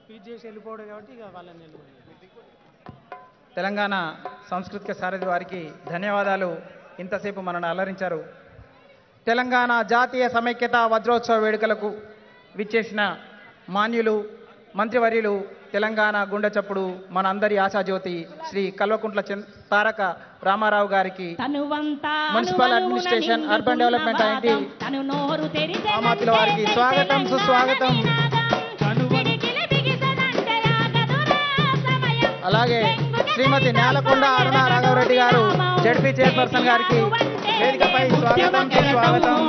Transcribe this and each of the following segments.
speech చేసి వెళ్ళిపోవడం కాబట్టి ఇక వాళ్ళని వెళ్ళిపోయింది తెలంగాణ సాంస్కృతిక సారథి వారికి ధన్యవాదాలు ఇంతసేపు మనల్ని అలరించారు తెలంగాణ జాతీయ సమైక్యత వజ్రోత్సవ వేడుకలకు విచ్చేసిన మాన్యులు మంత్రివర్యులు తెలంగాణ గుండె చప్పుడు మన అందరి ఆశాజ్యోతి శ్రీ కల్వకుంట్ల చంద్ తారక రామారావు గారికి municipal administration urban development IT తను నోరు తెరిసె ఆమాతుల వారికి స్వాగతం సుస్వాగతం అలాగే శ్రీమతి నేలకొండ అరుణ రాఘవరెడ్డి గారు జడ్పీ చైర్పర్సన్ గారికి వేదికపై స్వాగతం సుస్వాగతం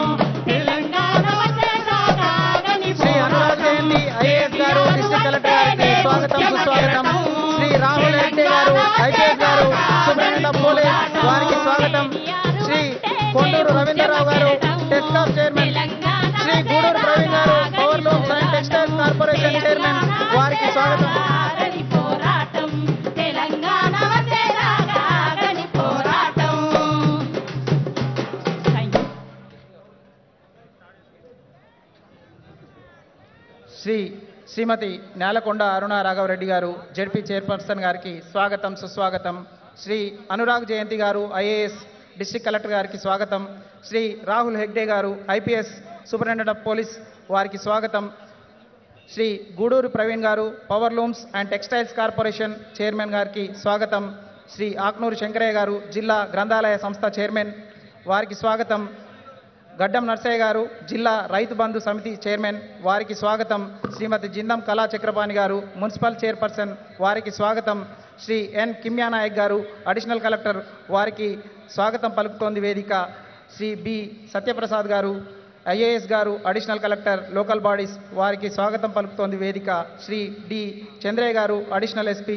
శ్రీ అనురాగ్ జయంతి ఐఏఎస్ గారు డిస్ట్రిక్ట్ కలెక్టర్ గారికి స్వాగతం సుస్వాగతం శ్రీ రాహుల్ రెడ్డి గారు ఐపీఎస్ గారు సూపరింటెండెంట్ ఆఫ్ పోలీస్ వారికి స్వాగతం శ్రీ కొండూరు రవీంద్రరావు గారు టెస్కాప్ చైర్మన్ శ్రీ గూడూరు ప్రవీణ్ గారు power looms and textile corporation chairman వారికి స్వాగతం పోరాటం తెలంగాణ వచ్చేదాగని పోరాటం థ్యాంక్ యూ శ్రీ శ్రీమతి నేలకొండ అరుణ రాఘవరెడ్డి గారు జడ్పీ చైర్పర్సన్ గారికి స్వాగతం సుస్వాగతం శ్రీ అనురాగ్ జయంతి గారు ఐఏఎస్ డిస్ట్రిక్ట్ కలెక్టర్ గారికి స్వాగతం శ్రీ రాహుల్ హెగ్డే గారు ఐపీఎస్ సూపరింటెండెంట్ ఆఫ్ పోలీస్ వారికి స్వాగతం శ్రీ గూడూరు ప్రవీణ్ గారు power looms and textiles corporation chairman గారికి స్వాగతం శ్రీ ఆక్నూరు శంకరయ్య గారు జిల్లా గ్రంథాలయ సంస్థ చైర్మన్ వారికి స్వాగతం గడ్డం నర్సయ్య గారు జిల్లా రైతు బంధు సమితి చైర్మన్ వారికి స్వాగతం శ్రీమతి జిందం కళా చక్రపాణి గారు మున్సిపల్ చైర్పర్సన్ వారికి స్వాగతం శ్రీ ఎన్ కిమ్యా నాయక్ గారు అడిషనల్ కలెక్టర్ వారికి స్వాగతం పలుకుతోంది వేదిక శ్రీ బి సత్యప్రసాద్ గారు ఐఏఎస్ గారు అడిషనల్ కలెక్టర్ లోకల్ బాడీస్ వారికి స్వాగతం పలుకుతోంది వేదిక శ్రీ డి చంద్రయ్య గారు అడిషనల్ ఎస్పీ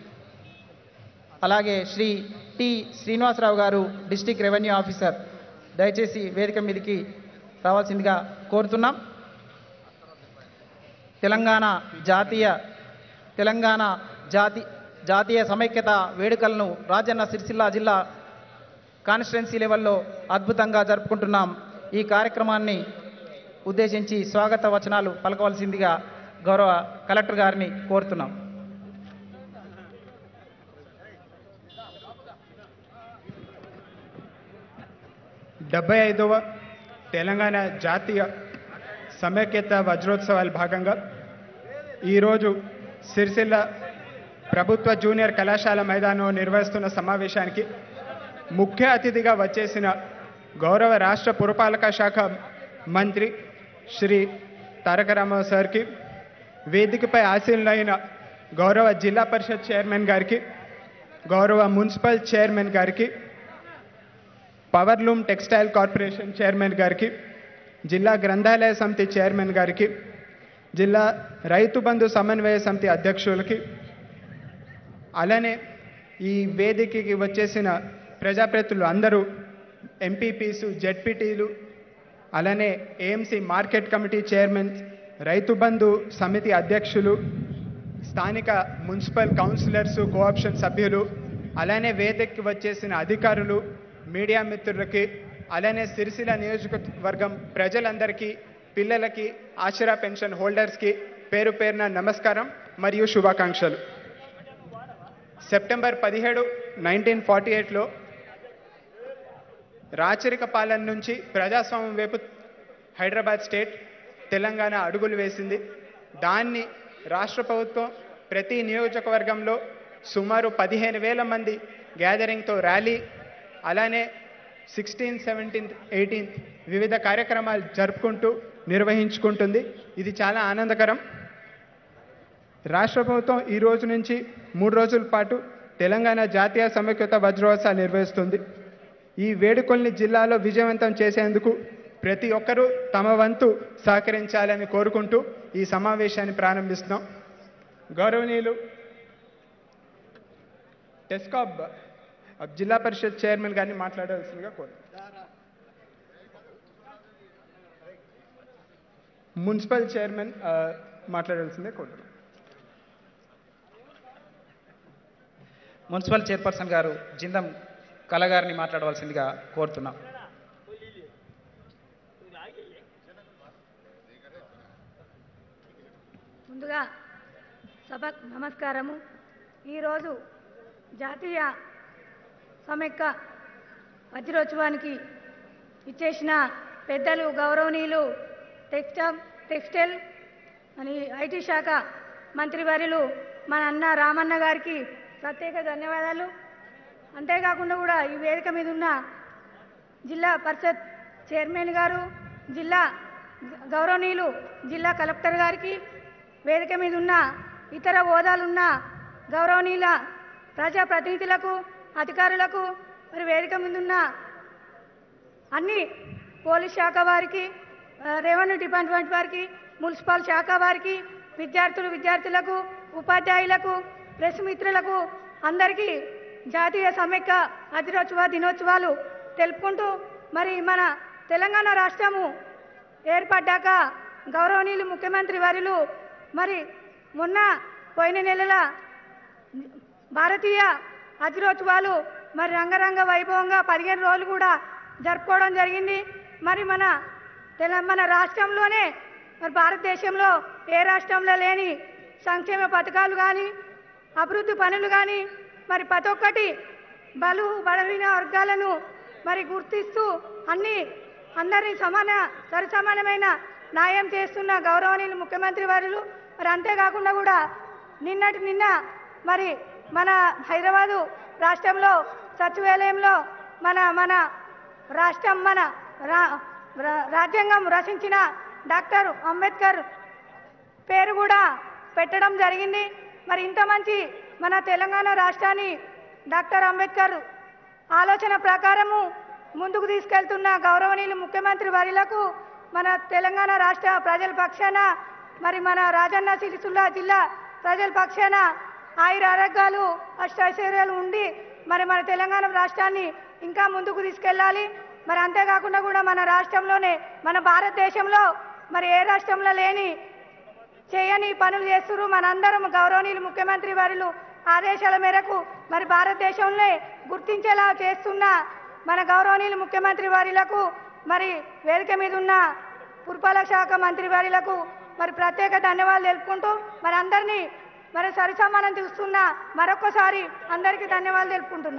అలాగే శ్రీ టి శ్రీనివాసరావు గారు డిస్టిక్ రెవెన్యూ ఆఫీసర్ దయచేసి వేదిక మీదకి రావాల్సిందిగా కోరుతున్నాం తెలంగాణ జాతీయ తెలంగాణ జాతి జాతీయ సమైక్యత వేడుకలను రాజన్న సిరిసిల్ల జిల్లా కాన్స్టిట్యున్సీ లెవెల్లో అద్భుతంగా జరుపుకుంటున్నాం ఈ కార్యక్రమాన్ని ఉద్దేశించి స్వాగత వచనాలు పలకవలసిందిగా గౌరవ కలెక్టర్ గారిని కోరుతున్నాం డెబ్బై ఐదవ తెలంగాణ జాతీయ సమైక్యత వజ్రోత్సవాల భాగంగా ఈరోజు సిరిసిల్ల ప్రభుత్వ జూనియర్ కళాశాల మైదానంలో నిర్వహిస్తున్న సమావేశానికి ముఖ్య అతిథిగా వచ్చేసిన గౌరవ రాష్ట్ర పురపాలక శాఖ మంత్రి శ్రీ తారక రామారావు సార్కి వేదికపై ఆశీనులైన గౌరవ జిల్లా పరిషత్ చైర్మన్ గారికి గౌరవ మున్సిపల్ చైర్మన్ గారికి పవర్లూమ్ టెక్స్టైల్ కార్పొరేషన్ చైర్మన్ గారికి జిల్లా గ్రంథాలయ సమితి చైర్మన్ గారికి జిల్లా రైతు బంధు సమన్వయ సమితి అధ్యక్షులకి అలానే ఈ వేదికకి వచ్చేసిన ప్రజాప్రతినిధులు అందరూ ఎంపీపీసు జెడ్పీటీలు అలానే ఏఎంసీ మార్కెట్ కమిటీ చైర్మన్ రైతు బంధు సమితి అధ్యక్షులు స్థానిక మున్సిపల్ కౌన్సిలర్స్ కోఆప్షన్ సభ్యులు అలానే వేదికకి వచ్చేసిన అధికారులు మీడియా మిత్రులకి అలానే సిరిసిల్ల నియోజకవర్గం ప్రజలందరికీ పిల్లలకి ఆశరా పెన్షన్ హోల్డర్స్కి పేరు పేరున నమస్కారం మరియు శుభాకాంక్షలు సెప్టెంబర్ పదిహేడు నైన్టీన్ ఫార్టీ ఎయిట్లో రాచరిక పాలన నుంచి ప్రజాస్వామ్యం వైపు హైదరాబాద్ స్టేట్ తెలంగాణ అడుగులు వేసింది దాన్ని రాష్ట్ర ప్రభుత్వం ప్రతి నియోజకవర్గంలో సుమారు పదిహేను వేల మంది గ్యాదరింగ్తో ర్యాలీ అలానే సిక్స్టీన్ సెవెంటీన్త్ ఎయిటీన్త్ వివిధ కార్యక్రమాలు జరుపుకుంటూ నిర్వహించుకుంటుంది ఇది చాలా ఆనందకరం రాష్ట్ర ప్రభుత్వం ఈ రోజు నుంచి మూడు రోజుల పాటు తెలంగాణ జాతీయ సమైక్యత వజ్రోత్సవాలు నిర్వహిస్తుంది ఈ వేడుకల్ని జిల్లాలో విజయవంతం చేసేందుకు ప్రతి ఒక్కరూ తమ వంతు సహకరించాలని కోరుకుంటూ ఈ సమావేశాన్ని ప్రారంభిస్తున్నాం గౌరవనీయులు టెస్కాబ్ జిల్లా పరిషత్ చైర్మన్ గారిని మాట్లాడాల్సిందిగా కోరు మున్సిపల్ చైర్మన్ ఆ, మాట్లాడాల్సిందే కోరుతున్నాం మున్సిపల్ చైర్పర్సన్ గారు జిందం కళ గారిని మాట్లాడవలసిందిగా కోరుతున్నాం ముందుగా సభ నమస్కారము ఈరోజు జాతీయ సమైక్య వజ్రోత్సవానికి ఇచ్చేసిన పెద్దలు గౌరవనీయులు టెక్స్టైల్ టెక్స్టైల్ అని ఐటీ శాఖ మంత్రివర్యులు మన అన్న రామన్న గారికి ప్రత్యేక ధన్యవాదాలు అంతేకాకుండా కూడా ఈ వేదిక మీద ఉన్న జిల్లా పరిషత్ చైర్మన్ గారు జిల్లా గౌరవనీయులు జిల్లా కలెక్టర్ గారికి వేదిక మీద ఉన్న ఇతర హోదాలున్న గౌరవనీయుల ప్రజాప్రతినిధులకు అధికారులకు మరి వేదిక మీద ఉన్న అన్ని పోలీస్ శాఖ వారికి ఆ, రెవెన్యూ డిపార్ట్మెంట్ వారికి మున్సిపల్ శాఖ వారికి విద్యార్థులు విద్యార్థులకు ఉపాధ్యాయులకు ప్రెస్ మిత్రులకు అందరికీ జాతీయ సమైక్య అధిరోత్సవ దినోత్సవాలు తెలుపుకుంటూ మరి మన తెలంగాణ రాష్ట్రము ఏర్పడ్డాక గౌరవనీయులు ముఖ్యమంత్రి వారిలు మరి మొన్న పోయిన నెలల భారతీయ అధిరోత్సవాలు మరి రంగరంగ వైభవంగా పదిహేను రోజులు కూడా జరుపుకోవడం జరిగింది మరి మన తెల మన రాష్ట్రంలోనే మరి భారతదేశంలో ఏ రాష్ట్రంలో లేని సంక్షేమ పథకాలు కానీ అభివృద్ధి పనులు కానీ మరి ప్రతి ఒక్కటి బలు బలహీన వర్గాలను మరి గుర్తిస్తూ అన్ని అందరినీ సమాన సరిసమానమైన న్యాయం చేస్తున్న గౌరవనీయులు ముఖ్యమంత్రి వారు మరి అంతేకాకుండా కూడా నిన్నటి నిన్న మరి మన హైదరాబాదు రాష్ట్రంలో సచివాలయంలో మన మన రాష్ట్రం మన రా రా- రాజ్యాంగం రచించిన డాక్టర్ అంబేద్కర్ పేరు కూడా పెట్టడం జరిగింది మరి ఇంత మంచి మన తెలంగాణ రాష్ట్రాన్ని డాక్టర్ అంబేద్కర్ ఆలోచన ప్రకారము ముందుకు తీసుకెళ్తున్న గౌరవనీయులు ముఖ్యమంత్రి వారిలకు మన తెలంగాణ రాష్ట్ర ప్రజల పక్షాన మరి మన రాజన్న సిరిసిల్ల జిల్లా ప్రజల పక్షాన ఆయుర ఆరోగ్యాలు అష్టైశ్వర్యాలు ఉండి మరి మన తెలంగాణ రాష్ట్రాన్ని ఇంకా ముందుకు తీసుకెళ్ళాలి మరి అంతేకాకుండా కూడా మన రాష్ట్రంలోనే మన భారతదేశంలో మరి ఏ రాష్ట్రంలో లేని చేయని పనులు చేస్తున్నారు మనందరం గౌరవనీయులు ముఖ్యమంత్రి వారిలు ఆదేశాల మేరకు మరి భారతదేశంలో గుర్తించేలా చేస్తున్న మన గౌరవనీయులు ముఖ్యమంత్రి వారిలకు మరి వేదిక మీద ఉన్న పురపాలక శాఖ మంత్రి వారిలకు మరి ప్రత్యేక ధన్యవాదాలు తెలుపుకుంటూ మరి అందరినీ మరి సరిసమానం చూస్తున్న మరొకసారి అందరికీ ధన్యవాదాలు తెలుపుకుంటున్నా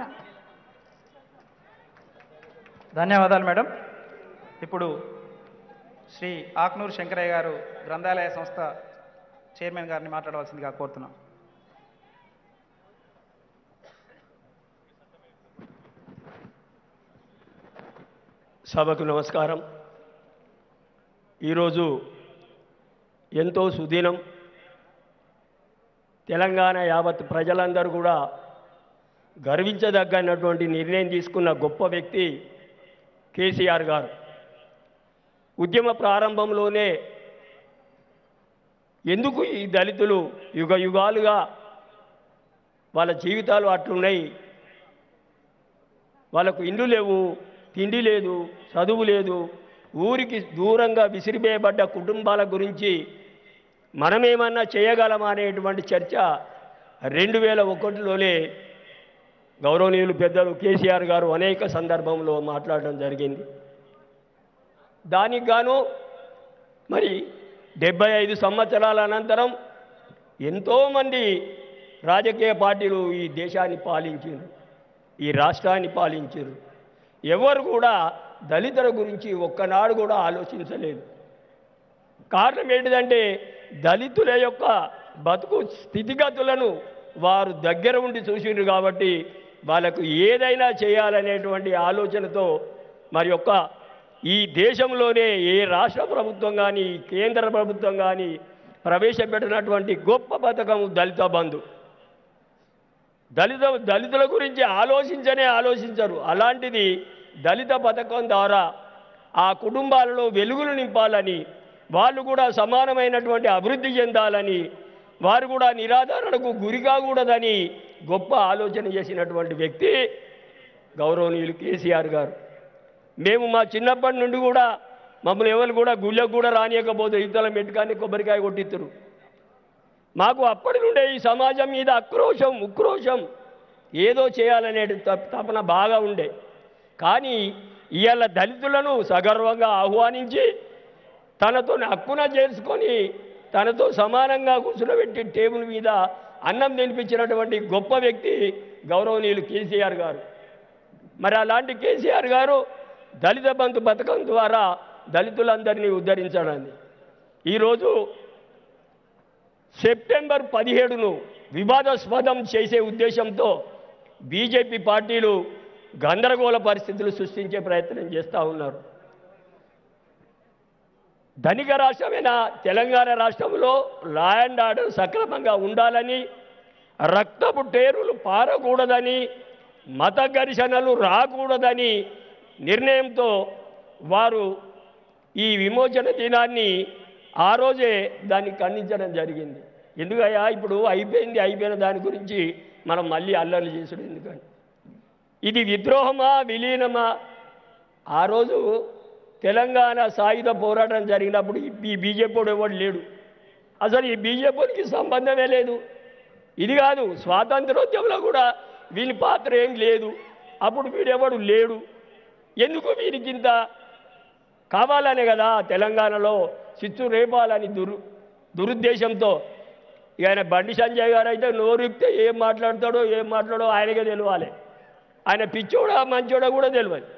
ధన్యవాదాలు మేడం ఇప్పుడు శ్రీ ఆక్నూరు శంకరయ్య గారు గ్రంథాలయ సంస్థ చైర్మన్ గారిని మాట్లాడవలసిందిగా కోరుతున్నాం సభకు నమస్కారం ఈరోజు ఎంతో సుదినం తెలంగాణ యావత్ ప్రజలందరూ కూడా గర్వించదగ్గనటువంటి నిర్ణయం తీసుకున్న గొప్ప వ్యక్తి కేసీఆర్ గారు ఉద్యమ ప్రారంభంలోనే ఎందుకు ఈ దళితులు యుగ యుగాలుగా వాళ్ళ జీవితాలు అట్లున్నాయి వాళ్ళకు ఇండ్లు లేవు తిండి లేదు చదువు లేదు ఊరికి దూరంగా విసిరివేయబడ్డ కుటుంబాల గురించి మనమేమన్నా చేయగలమా అనేటువంటి చర్చ రెండు వేల ఒకటిలోనే గౌరవనీయులు పెద్దలు కేసీఆర్ గారు అనేక సందర్భంలో మాట్లాడడం జరిగింది దానికి గాను మరి డెబ్బై ఐదు సంవత్సరాల అనంతరం ఎంతోమంది రాజకీయ పార్టీలు ఈ దేశాన్ని పాలించారు ఈ రాష్ట్రాన్ని పాలించారు ఎవరు కూడా దళితుల గురించి ఒక్కనాడు కూడా ఆలోచించలేదు కారణం ఏంటిదంటే దళితుల యొక్క బతుకు స్థితిగతులను వారు దగ్గర ఉండి చూసిండ్రు కాబట్టి వాళ్ళకు ఏదైనా చేయాలనేటువంటి ఆలోచనతో మరి యొక్క ఈ దేశంలోనే ఏ రాష్ట్ర ప్రభుత్వం కానీ కేంద్ర ప్రభుత్వం కానీ ప్రవేశపెట్టినటువంటి గొప్ప పథకం దళిత బంధు దళిత దళితుల గురించి ఆలోచించనే ఆలోచించరు అలాంటిది దళిత పథకం ద్వారా ఆ కుటుంబాలలో వెలుగులు నింపాలని వాళ్ళు కూడా సమానమైనటువంటి అభివృద్ధి చెందాలని వారు కూడా నిరాధారణకు గురి కాకూడదని గొప్ప ఆలోచన చేసినటువంటి వ్యక్తి గౌరవనీయులు కేసీఆర్ గారు మేము మా చిన్నప్పటి నుండి కూడా మమ్మల్ని ఎవరు కూడా గుళ్ళకు కూడా రానియకపోతే ఇతల మెట్టుకాన్ని కొబ్బరికాయ కొట్టిస్తారు మాకు అప్పటి నుండే ఈ సమాజం మీద ఆక్రోశం ఉక్రోశం ఏదో చేయాలనే తప- తపన బాగా ఉండే కానీ ఇవాళ దళితులను సగర్వంగా ఆహ్వానించి తనతో హక్కున చేర్చుకొని తనతో సమానంగా కూర్చునబెట్టి టేబుల్ మీద అన్నం తినిపించినటువంటి గొప్ప వ్యక్తి గౌరవనీయులు కేసీఆర్ గారు మరి అలాంటి కేసీఆర్ గారు దళిత బంధు పథకం ద్వారా దళితులందరినీ ఉద్ధరించడాన్ని ఈరోజు సెప్టెంబర్ పదిహేడును వివాదాస్పదం చేసే ఉద్దేశంతో బీజేపీ పార్టీలు గందరగోళ పరిస్థితులు సృష్టించే ప్రయత్నం చేస్తూ ఉన్నారు ధనిక రాష్ట్రమైన తెలంగాణ రాష్ట్రంలో లా అండ్ ఆర్డర్ సక్రమంగా ఉండాలని రక్తపు టేరులు పారకూడదని మత ఘర్షణలు రాకూడదని నిర్ణయంతో వారు ఈ విమోచన దినాన్ని ఆ రోజే దాన్ని ఖండించడం జరిగింది ఎందుకయ్యా ఇప్పుడు అయిపోయింది అయిపోయిన దాని గురించి మనం మళ్ళీ అల్లర్లు చేసుడు ఎందుకని ఇది విద్రోహమా విలీనమా ఆ రోజు తెలంగాణ సాయుధ పోరాటం జరిగినప్పుడు ఈ బీజేపీ ఎవడు లేడు అసలు ఈ బీజేపీకి సంబంధమే లేదు ఇది కాదు స్వాతంత్రోద్యమంలో కూడా వీని పాత్ర ఏం లేదు అప్పుడు వీడెవడు లేడు ఎందుకు వీరికి ఇంత కావాలనే కదా తెలంగాణలో చిచ్చు రేపాలని దురు దురుద్దేశంతో ఇక ఆయన బండి సంజయ్ గారు అయితే నోరిప్తే ఏం మాట్లాడతాడో ఏం మాట్లాడో ఆయనకే తెలియాలి ఆయన పిచ్చోడా మంచోడా కూడా తెలియదు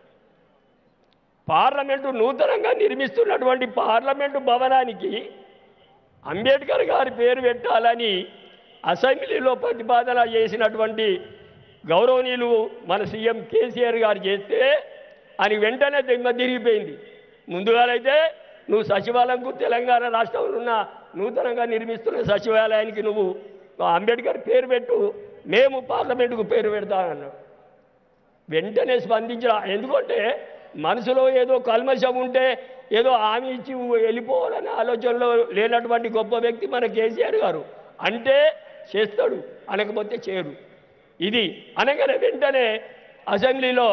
పార్లమెంటు నూతనంగా నిర్మిస్తున్నటువంటి పార్లమెంటు భవనానికి అంబేద్కర్ గారి పేరు పెట్టాలని అసెంబ్లీలో ప్రతిపాదన చేసినటువంటి గౌరవనీయులు మన సీఎం కేసీఆర్ గారు చేస్తే అని వెంటనే దిమ్మ తిరిగిపోయింది ముందుగాలైతే నువ్వు సచివాలయంకు తెలంగాణ రాష్ట్రంలో ఉన్న నూతనంగా నిర్మిస్తున్న సచివాలయానికి నువ్వు అంబేద్కర్ పేరు పెట్టు మేము పార్లమెంటుకు పేరు పెడతానన్నాడు వెంటనే స్పందించిన ఎందుకంటే మనసులో ఏదో కల్మషం ఉంటే ఏదో హామీ ఇచ్చి వెళ్ళిపోవాలనే ఆలోచనలో లేనటువంటి గొప్ప వ్యక్తి మన కేసీఆర్ గారు అంటే చేస్తాడు అనకపోతే చేయడు ఇది అనగానే వెంటనే అసెంబ్లీలో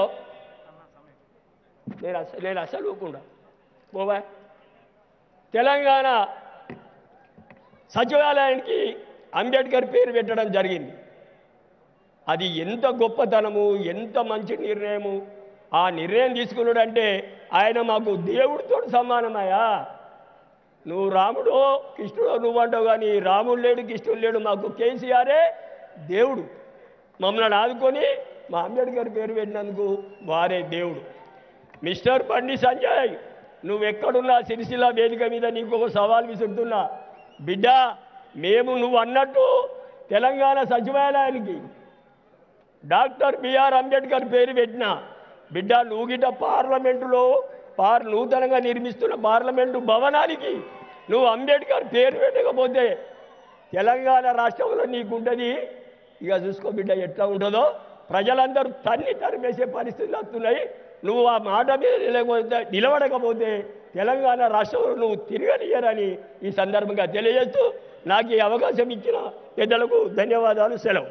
నేను అసలు నేను అసలు ఊకుండా పోవా తెలంగాణ సచివాలయానికి అంబేద్కర్ పేరు పెట్టడం జరిగింది అది ఎంత గొప్పతనము ఎంత మంచి నిర్ణయము ఆ నిర్ణయం తీసుకున్నాడంటే ఆయన మాకు దేవుడితో సమానమయ్యా నువ్వు రాముడో కృష్ణుడో నువ్వు అంటావు కానీ రాముడు లేడు కృష్ణుడు లేడు మాకు కేసీఆరే దేవుడు మమ్మల్ని ఆదుకొని మా అంబేద్కర్ పేరు పెట్టినందుకు వారే దేవుడు మిస్టర్ బండి సంజయ్ నువ్వు ఎక్కడున్నా సిరిసిల్ల వేదిక మీద నీకు ఒక సవాల్ విసురుతున్నా బిడ్డ మేము నువ్వు అన్నట్టు తెలంగాణ సచివాలయానికి డాక్టర్ బిఆర్ అంబేద్కర్ పేరు పెట్టిన బిడ్డ నువ్వుగిట పార్లమెంటులో పార్ నూతనంగా నిర్మిస్తున్న పార్లమెంటు భవనానికి నువ్వు అంబేద్కర్ పేరు పెట్టకపోతే తెలంగాణ రాష్ట్రంలో నీకుంటుంది ఇక చూసుకో బిడ్డ ఎట్లా ఉంటుందో ప్రజలందరూ తన్ని తరిమేసే పరిస్థితులు వస్తున్నాయి నువ్వు ఆ మాట మీద నిలబోతే నిలబడకపోతే తెలంగాణ రాష్ట్రంలో నువ్వు తిరగనియరని ఈ సందర్భంగా తెలియజేస్తూ నాకు ఈ అవకాశం ఇచ్చిన పెద్దలకు ధన్యవాదాలు సెలవు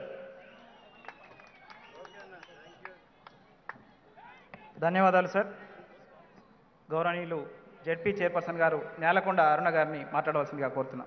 ధన్యవాదాలు సార్ గౌరవనీయులు జెడ్పీ చైర్పర్సన్ గారు నేలకొండ అరుణ గారిని మాట్లాడవలసిందిగా కోరుతున్నాం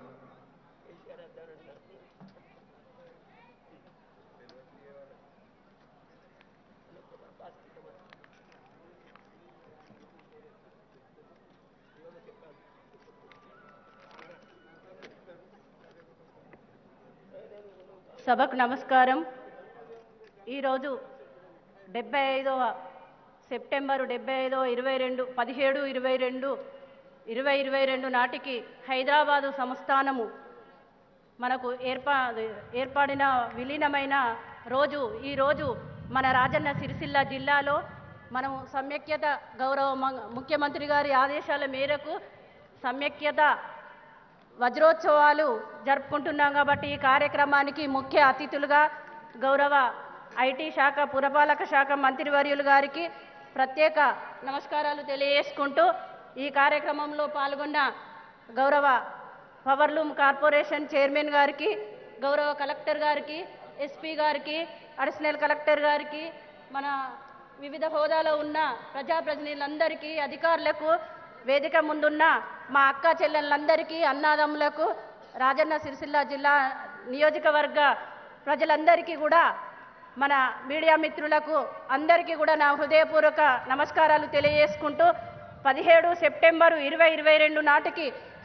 సభకు నమస్కారం ఈరోజు డెబ్బై ఐదవ సెప్టెంబరు డెబ్బై ఐదవ ఇరవై రెండు పదిహేడు ఇరవై రెండు ఇరవై ఇరవై రెండు నాటికి హైదరాబాదు సంస్థానము మనకు ఏర్పా ఏర్పడిన విలీనమైన రోజు ఈ రోజు మన రాజన్న సిరిసిల్ల జిల్లాలో మనము సమ్యక్యత గౌరవ మ- ముఖ్యమంత్రి గారి ఆదేశాల మేరకు సమ్యక్యత వజ్రోత్సవాలు జరుపుకుంటున్నాం కాబట్టి ఈ కార్యక్రమానికి ముఖ్య అతిథులుగా గౌరవ ఐటీ శాఖ పురపాలక శాఖ మంత్రివర్యులు గారికి ప్రత్యేక నమస్కారాలు తెలియజేసుకుంటూ ఈ కార్యక్రమంలో పాల్గొన్న గౌరవ పవర్లూమ్ కార్పొరేషన్ చైర్మన్ గారికి గౌరవ కలెక్టర్ గారికి ఎస్పీ గారికి అడిషనల్ కలెక్టర్ గారికి మన వివిధ హోదాలో ఉన్న ప్రజాప్రతినిధులందరికీ అధికారులకు వేదిక ముందున్న మా అక్క చెల్లెళ్ళందరికీ అన్నాదమ్ములకు రాజన్న సిరిసిల్ల జిల్లా నియోజకవర్గ ప్రజలందరికీ కూడా మన మీడియా మిత్రులకు అందరికీ కూడా నా హృదయపూర్వక నమస్కారాలు తెలియజేసుకుంటూ పదిహేడు సెప్టెంబరు ఇరవై ఇరవై రెండు నాటికి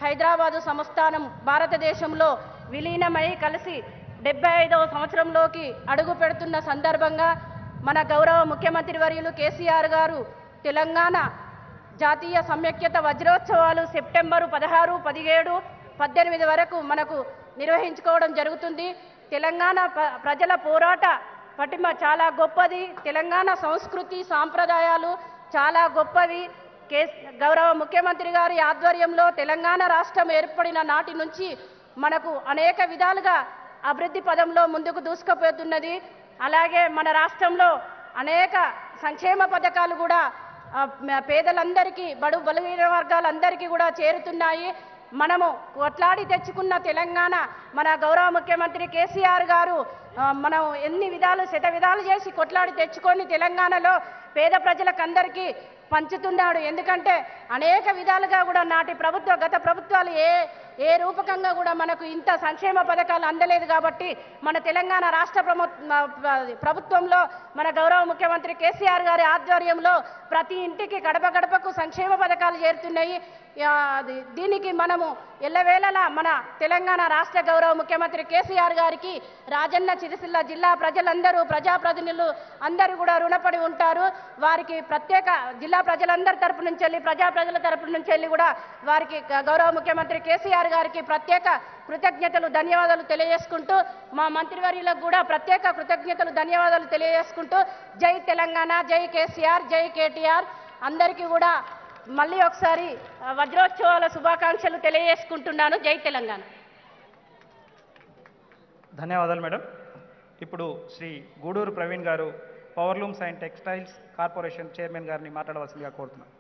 హైదరాబాదు సంస్థానం భారతదేశంలో విలీనమై కలిసి డెబ్బై ఐదవ సంవత్సరంలోకి అడుగు పెడుతున్న సందర్భంగా మన గౌరవ ముఖ్యమంత్రి వర్యులు కేసీఆర్ గారు తెలంగాణ జాతీయ సమైక్యత వజ్రోత్సవాలు సెప్టెంబరు పదహారు పదిహేడు పద్దెనిమిది వరకు మనకు నిర్వహించుకోవడం జరుగుతుంది తెలంగాణ ప- ప్రజల పోరాట పటిమ చాలా గొప్పది తెలంగాణ సంస్కృతి సాంప్రదాయాలు చాలా గొప్పవి కేస్ గౌరవ ముఖ్యమంత్రి గారి ఆధ్వర్యంలో తెలంగాణ రాష్ట్రం ఏర్పడిన నాటి నుంచి మనకు అనేక విధాలుగా అభివృద్ధి పదంలో ముందుకు దూసుకుపోతున్నది అలాగే మన రాష్ట్రంలో అనేక సంక్షేమ పథకాలు కూడా ఆ, మ- పేదలందరికీ బడు బలహీన వర్గాలందరికీ కూడా చేరుతున్నాయి మనము కొట్లాడి తెచ్చుకున్న తెలంగాణ మన గౌరవ ముఖ్యమంత్రి కేసీఆర్ గారు ఆ, మనం ఎన్ని విధాలు శత విధాలు చేసి కొట్లాడి తెచ్చుకొని తెలంగాణలో పేద ప్రజలకందరికీ పంచుతున్నాడు ఎందుకంటే అనేక విధాలుగా కూడా నాటి ప్రభుత్వ గత ప్రభుత్వాలు ఏ ఏ రూపకంగా కూడా మనకు ఇంత సంక్షేమ పథకాలు అందలేదు కాబట్టి మన తెలంగాణ రాష్ట్ర ప్రము ప్రభుత్వంలో మన గౌరవ ముఖ్యమంత్రి కేసీఆర్ గారి ఆధ్వర్యంలో ప్రతి ఇంటికి గడప గడపకు సంక్షేమ పథకాలు చేరుతున్నాయి ఆ, అది- దీనికి మనము ఎల్లవేళలా మన తెలంగాణ రాష్ట్ర గౌరవ ముఖ్యమంత్రి కేసీఆర్ గారికి రాజన్న చిరుసిల్ల జిల్లా ప్రజలందరూ ప్రజాప్రతినిధులు అందరూ కూడా రుణపడి ఉంటారు వారికి ప్రత్యేక జిల్లా ప్రజలందరి తరపు నుంచి వెళ్ళి ప్రజా ప్రజల తరపు నుంచి వెళ్ళి కూడా వారికి గ- గౌరవ ముఖ్యమంత్రి కేసీఆర్ గారికి ప్రత్యేక కృతజ్ఞతలు ధన్యవాదాలు తెలియజేసుకుంటూ మా మంత్రివర్యులకు కూడా ప్రత్యేక కృతజ్ఞతలు ధన్యవాదాలు తెలియజేసుకుంటూ జై తెలంగాణ జై కేసీఆర్ జై కేటీఆర్ అందరికీ కూడా మళ్ళీ ఒకసారి ఆ, వజ్రోత్సవాల శుభాకాంక్షలు తెలియజేసుకుంటున్నాను జై తెలంగాణ ధన్యవాదాలు మేడం ఇప్పుడు శ్రీ గూడూరు ప్రవీణ్ గారు powerlooms and textiles corporation chairman గారిని మాట్లాడవలసిందిగా కోరుతున్నాను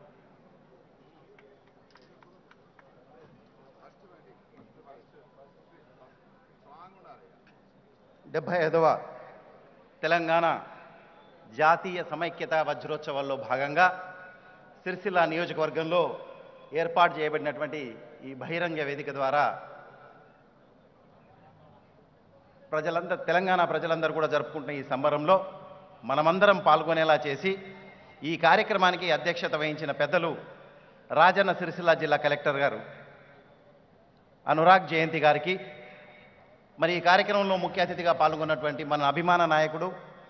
డెబ్భై ఐదవ తెలంగాణ జాతీయ సమైక్యత వజ్రోత్సవాల్లో భాగంగా సిరిసిల్ల నియోజకవర్గంలో ఏర్పాటు చేయబడినటువంటి ఈ బహిరంగ వేదిక ద్వారా ప్రజలందరూ తెలంగాణ ప్రజలందరూ కూడా జరుపుకుంటున్న ఈ సంబరంలో మనమందరం పాల్గొనేలా చేసి ఈ కార్యక్రమానికి అధ్యక్షత వహించిన పెద్దలు రాజన్న సిరిసిల్ల జిల్లా కలెక్టర్ గారు అనురాగ్ జయంతి గారికి మరి ఈ కార్యక్రమంలో ముఖ్య అతిథిగా పాల్గొన్నటువంటి మన అభిమాన నాయకుడు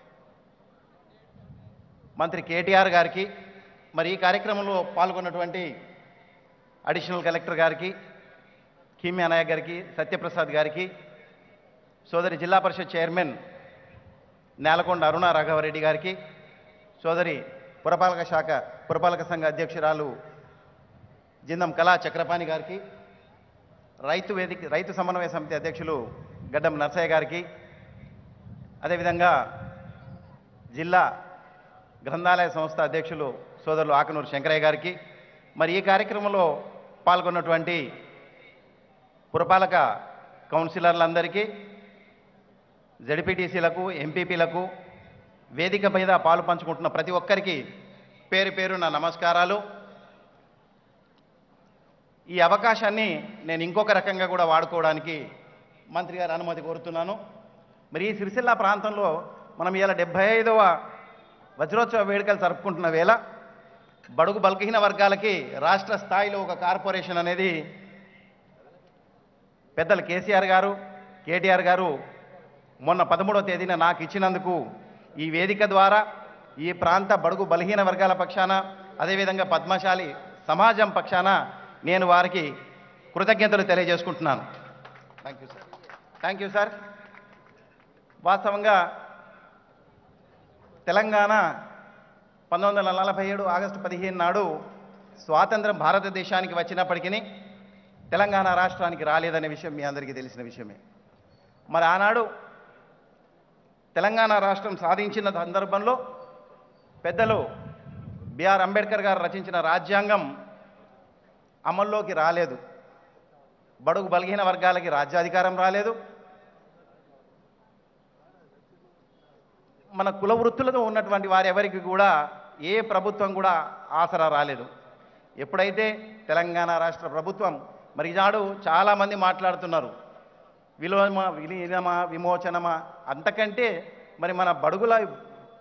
మంత్రి కేటీఆర్ గారికి మరి ఈ కార్యక్రమంలో పాల్గొన్నటువంటి అడిషనల్ కలెక్టర్ గారికి కీమ్యా నాయక్ గారికి సత్యప్రసాద్ గారికి సోదరి జిల్లా పరిషత్ చైర్మన్ నేలకొండ అరుణ రాఘవరెడ్డి గారికి సోదరి పురపాలక శాఖ పురపాలక సంఘ అధ్యక్షురాలు జిందం కళా చక్రపాణి గారికి రైతు వేదిక రైతు సమన్వయ సమితి అధ్యక్షులు గడ్డం నర్సయ్య గారికి అదేవిధంగా జిల్లా గ్రంథాలయ సంస్థ అధ్యక్షులు సోదరులు ఆకనూరు శంకరయ్య గారికి మరి ఈ కార్యక్రమంలో పాల్గొన్నటువంటి పురపాలక కౌన్సిలర్లందరికీ జడ్పీటీసీలకు ఎంపీపీలకు వేదిక మీద పాలు పంచుకుంటున్న ప్రతి ఒక్కరికి పేరు పేరు నా నమస్కారాలు ఈ అవకాశాన్ని నేను ఇంకొక రకంగా కూడా వాడుకోవడానికి మంత్రి గారి అనుమతి కోరుతున్నాను మరి ఈ సిరిసిల్ల ప్రాంతంలో మనం ఇలా డెబ్బై ఐదవ వజ్రోత్సవ వేడుకలు జరుపుకుంటున్న వేళ బడుగు బలహీన వర్గాలకి రాష్ట్ర స్థాయిలో ఒక కార్పొరేషన్ అనేది పెద్దలు కేసీఆర్ గారు కేటీఆర్ గారు మొన్న పదమూడవ తేదీన నాకు ఇచ్చినందుకు ఈ వేదిక ద్వారా ఈ ప్రాంత బడుగు బలహీన వర్గాల పక్షాన అదేవిధంగా పద్మశాలి సమాజం పక్షాన నేను వారికి కృతజ్ఞతలు తెలియజేసుకుంటున్నాను thank you sir thank you sir వాస్తవంగా తెలంగాణ పంతొమ్మిది వందల నలభై ఏడు ఆగస్టు పదిహేను నాడు స్వాతంత్రం భారతదేశానికి వచ్చినప్పటికీ తెలంగాణ రాష్ట్రానికి రాలేదనే విషయం మీ అందరికీ తెలిసిన విషయమే మరి ఆనాడు తెలంగాణ రాష్ట్రం సాధించిన సందర్భంలో పెద్దలు బిఆర్ అంబేద్కర్ గారు రచించిన రాజ్యాంగం అమల్లోకి రాలేదు బడుగు బలహీన వర్గాలకి రాజ్యాధికారం రాలేదు మన కుల వృత్తులతో ఉన్నటువంటి వారెవరికి కూడా ఏ ప్రభుత్వం కూడా ఆసరా రాలేదు ఎప్పుడైతే తెలంగాణ రాష్ట్ర ప్రభుత్వం మరి ఈనాడు చాలామంది మాట్లాడుతున్నారు విలోమ విలీనమా విమోచనమా అంతకంటే మరి మన బడుగుల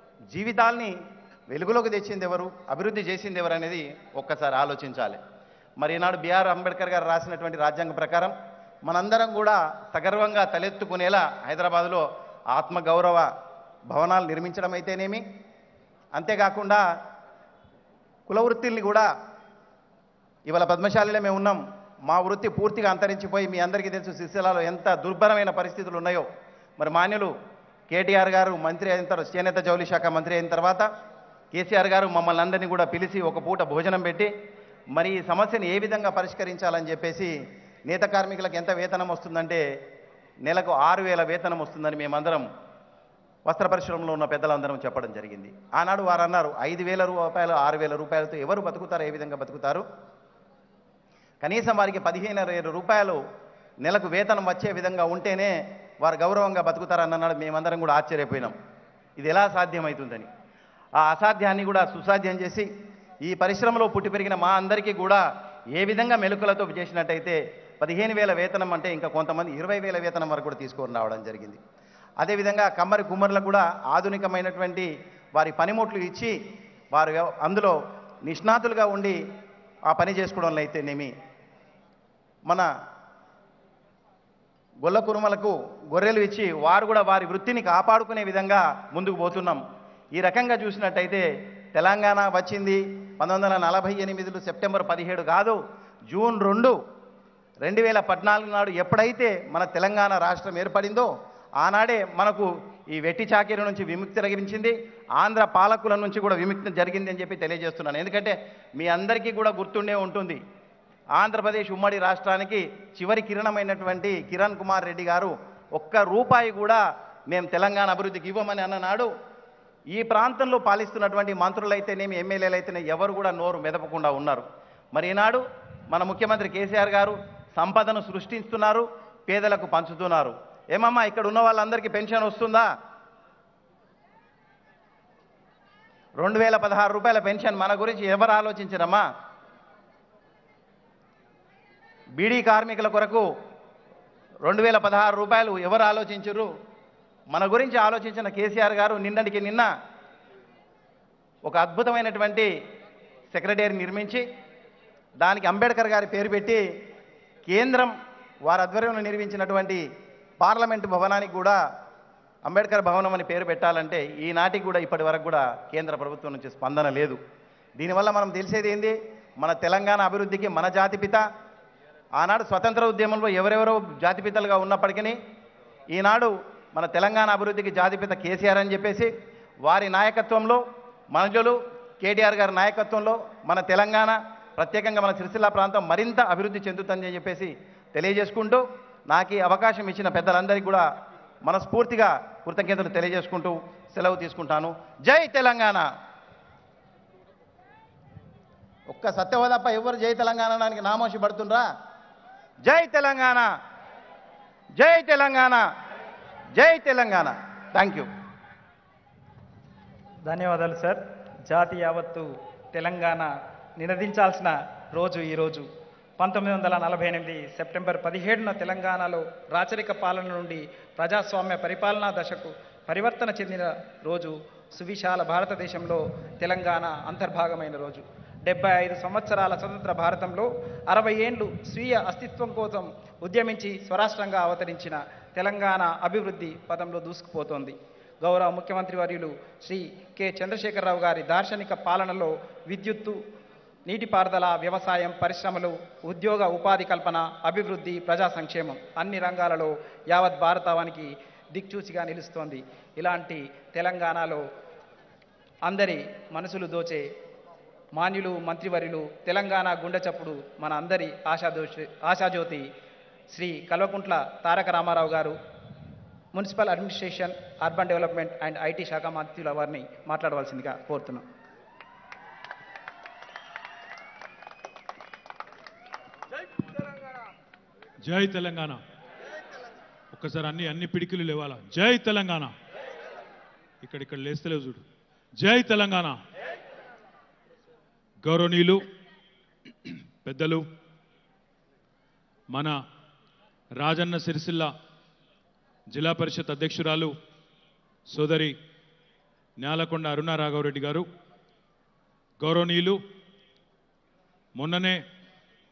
జీవితాల్ని వెలుగులోకి తెచ్చింది ఎవరు అభివృద్ధి చేసింది ఎవరు అనేది ఒక్కసారి ఆలోచించాలి మరి ఈనాడు బిఆర్ అంబేద్కర్ గారు రాసినటువంటి రాజ్యాంగ ప్రకారం మనందరం కూడా సగర్వంగా తలెత్తుకునేలా హైదరాబాదులో ఆత్మగౌరవ భవనాలు నిర్మించడం అయితేనేమి అంతేకాకుండా కుల వృత్తిల్ని కూడా ఇవాళ పద్మశాలిలో మేము ఉన్నాం మా వృత్తి పూర్తిగా అంతరించిపోయి మీ అందరికీ తెలుసు సిరిసిల్లలో ఎంత దుర్భరమైన పరిస్థితులు ఉన్నాయో మరి మాన్యులు కేటీఆర్ గారు మంత్రి అయిన తర్వాత చేనేత జౌలి శాఖ మంత్రి అయిన తర్వాత కేసీఆర్ గారు మమ్మల్ని అందరినీ కూడా పిలిచి ఒక పూట భోజనం పెట్టి మరి ఈ సమస్యను ఏ విధంగా పరిష్కరించాలని చెప్పేసి నేత కార్మికులకు ఎంత వేతనం వస్తుందంటే నెలకు ఆరు వేల వేతనం వస్తుందని మేమందరం వస్త్ర పరిశ్రమలో ఉన్న పెద్దలందరం చెప్పడం జరిగింది ఆనాడు వారు అన్నారు ఐదు వేల రూపాయలు ఆరు వేల రూపాయలతో ఎవరు బతుకుతారు ఏ విధంగా బతుకుతారు కనీసం వారికి పదిహేను వేల రూపాయలు నెలకు వేతనం వచ్చే విధంగా ఉంటేనే వారు గౌరవంగా బతుకుతారని అన్నాడు మేమందరం కూడా ఆశ్చర్యపోయినాం ఇది ఎలా సాధ్యమవుతుందని ఆ అసాధ్యాన్ని కూడా సుసాధ్యం చేసి ఈ పరిశ్రమలో పుట్టి పెరిగిన మా అందరికీ కూడా ఏ విధంగా మెలకులతో చేసినట్టయితే పదిహేను వేల వేతనం అంటే ఇంకా కొంతమంది ఇరవై వేల వేతనం వరకు కూడా తీసుకొని రావడం జరిగింది అదేవిధంగా కమ్మరి కుమ్మరులకు కూడా ఆధునికమైనటువంటి వారి పనిముట్లు ఇచ్చి వారు ఎవ- అందులో నిష్ణాతులుగా ఉండి ఆ పని చేసుకోవడంలో అయితేనేమి మన గొల్ల కురుమలకు గొర్రెలు ఇచ్చి వారు కూడా వారి వృత్తిని కాపాడుకునే విధంగా ముందుకు పోతున్నాం ఈ రకంగా చూసినట్టయితే తెలంగాణ వచ్చింది పంతొమ్మిది వందల నలభై ఎనిమిదిలో సెప్టెంబర్ పదిహేడు కాదు జూన్ రెండు రెండు వేల పద్నాలుగు నాడు ఎప్పుడైతే మన తెలంగాణ రాష్ట్రం ఏర్పడిందో ఆనాడే మనకు ఈ వెట్టి చాకిరి నుంచి విముక్తి కలిగించింది ఆంధ్ర పాలకుల నుంచి కూడా విముక్తి జరిగింది అని చెప్పి తెలియజేస్తున్నాను ఎందుకంటే మీ అందరికీ కూడా గుర్తుండే ఉంటుంది ఆంధ్రప్రదేశ్ ఉమ్మడి రాష్ట్రానికి చివరి కిరణమైనటువంటి కిరణ్ కుమార్ రెడ్డి గారు ఒక్క రూపాయి కూడా మేము తెలంగాణ అభివృద్ధికి ఇవ్వమని అన్ననాడు ఈ ప్రాంతంలో పాలిస్తున్నటువంటి మంత్రులైతేనేమి ఎమ్మెల్యేలు అయితేనే ఎవరు కూడా నోరు మెదపకుండా ఉన్నారు మరి ఈనాడు మన ముఖ్యమంత్రి కేసీఆర్ గారు సంపదను సృష్టిస్తున్నారు పేదలకు పంచుతున్నారు ఏమమ్మా ఇక్కడ ఉన్న వాళ్ళందరికీ పెన్షన్ వస్తుందా రెండు వేల పదహారు రూపాయల పెన్షన్ మన గురించి ఎవరు ఆలోచించరమ్మా బీడీ కార్మికుల కొరకు రెండు వేల పదహారు రూపాయలు ఎవరు ఆలోచించరు మన గురించి ఆలోచించిన కేసీఆర్ గారు నిన్నటికి నిన్న ఒక అద్భుతమైనటువంటి సెక్రటరీ నిర్మించి దానికి అంబేద్కర్ గారి పేరు పెట్టి కేంద్రం వారి ఆధ్వర్యంలో నిర్మించినటువంటి పార్లమెంటు భవనానికి కూడా అంబేద్కర్ భవనం అని పేరు పెట్టాలంటే ఈనాటికి కూడా ఇప్పటి వరకు కూడా కేంద్ర ప్రభుత్వం నుంచి స్పందన లేదు దీనివల్ల మనం తెలిసేది ఏంది మన తెలంగాణ అభివృద్ధికి మన జాతిపిత ఆనాడు స్వతంత్ర ఉద్యమంలో ఎవరెవరో జాతిపితలుగా ఉన్నప్పటికీ ఈనాడు మన తెలంగాణ అభివృద్ధికి జాతిపిత కేసీఆర్ అని చెప్పేసి వారి నాయకత్వంలో మనుజులు కేటీఆర్ గారి నాయకత్వంలో మన తెలంగాణ ప్రత్యేకంగా మన సిరిసిల్ల ప్రాంతం మరింత అభివృద్ధి చెందుతుందని చెప్పేసి తెలియజేసుకుంటూ నాకు ఈ అవకాశం ఇచ్చిన పెద్దలందరికీ కూడా మనస్ఫూర్తిగా కృతజ్ఞతలు తెలియజేసుకుంటూ సెలవు తీసుకుంటాను జై తెలంగాణ ఒక్క సత్యవదప్ప ఎవరు జై తెలంగాణ అనడానికి నామోషి పడుతుండ్రా జై తెలంగాణ జై తెలంగాణ జై తెలంగాణ థ్యాంక్ యూ ధన్యవాదాలు సార్ జాతి యావత్తు తెలంగాణ నినదించాల్సిన రోజు ఈరోజు పంతొమ్మిది వందల నలభై ఎనిమిది సెప్టెంబర్ పదిహేడున తెలంగాణలో రాచరిక పాలన నుండి ప్రజాస్వామ్య పరిపాలనా దశకు పరివర్తన చెందిన రోజు సువిశాల భారతదేశంలో తెలంగాణ అంతర్భాగమైన రోజు డెబ్బై ఐదు సంవత్సరాల స్వతంత్ర భారతంలో అరవై ఏండ్లు స్వీయ అస్తిత్వం కోసం ఉద్యమించి స్వరాష్ట్రంగా అవతరించిన తెలంగాణ అభివృద్ధి పదంలో దూసుకుపోతోంది గౌరవ ముఖ్యమంత్రి వర్యులు శ్రీ కె చంద్రశేఖరరావు గారి దార్శనిక పాలనలో విద్యుత్తు నీటిపారుదల వ్యవసాయం పరిశ్రమలు ఉద్యోగ ఉపాధి కల్పన అభివృద్ధి ప్రజా సంక్షేమం అన్ని రంగాలలో యావత్ భారతావానికి దిక్చూచిగా నిలుస్తోంది ఇలాంటి తెలంగాణలో అందరి మనసులు దోచే మాన్యులు మంత్రివర్యులు తెలంగాణ గుండె చప్పుడు మన అందరి ఆశాదోషి ఆశాజ్యోతి శ్రీ కల్వకుంట్ల తారక రామారావు గారు municipal administration urban development and IT శాఖ మంత్రుల వారిని మాట్లాడవలసిందిగా కోరుతున్నాం జై తెలంగాణ ఒక్కసారి అన్ని అన్ని పిడికిలు లేవాలా జై తెలంగాణ ఇక్కడ ఇక్కడ లేస్తలేవు చూడు జై తెలంగాణ గౌరవనీయులు పెద్దలు మన రాజన్న సిరిసిల్ల జిల్లా పరిషత్ అధ్యక్షురాలు సోదరి నేలకొండ అరుణ రాఘవరెడ్డి గారు గౌరవనీయులు మొన్ననే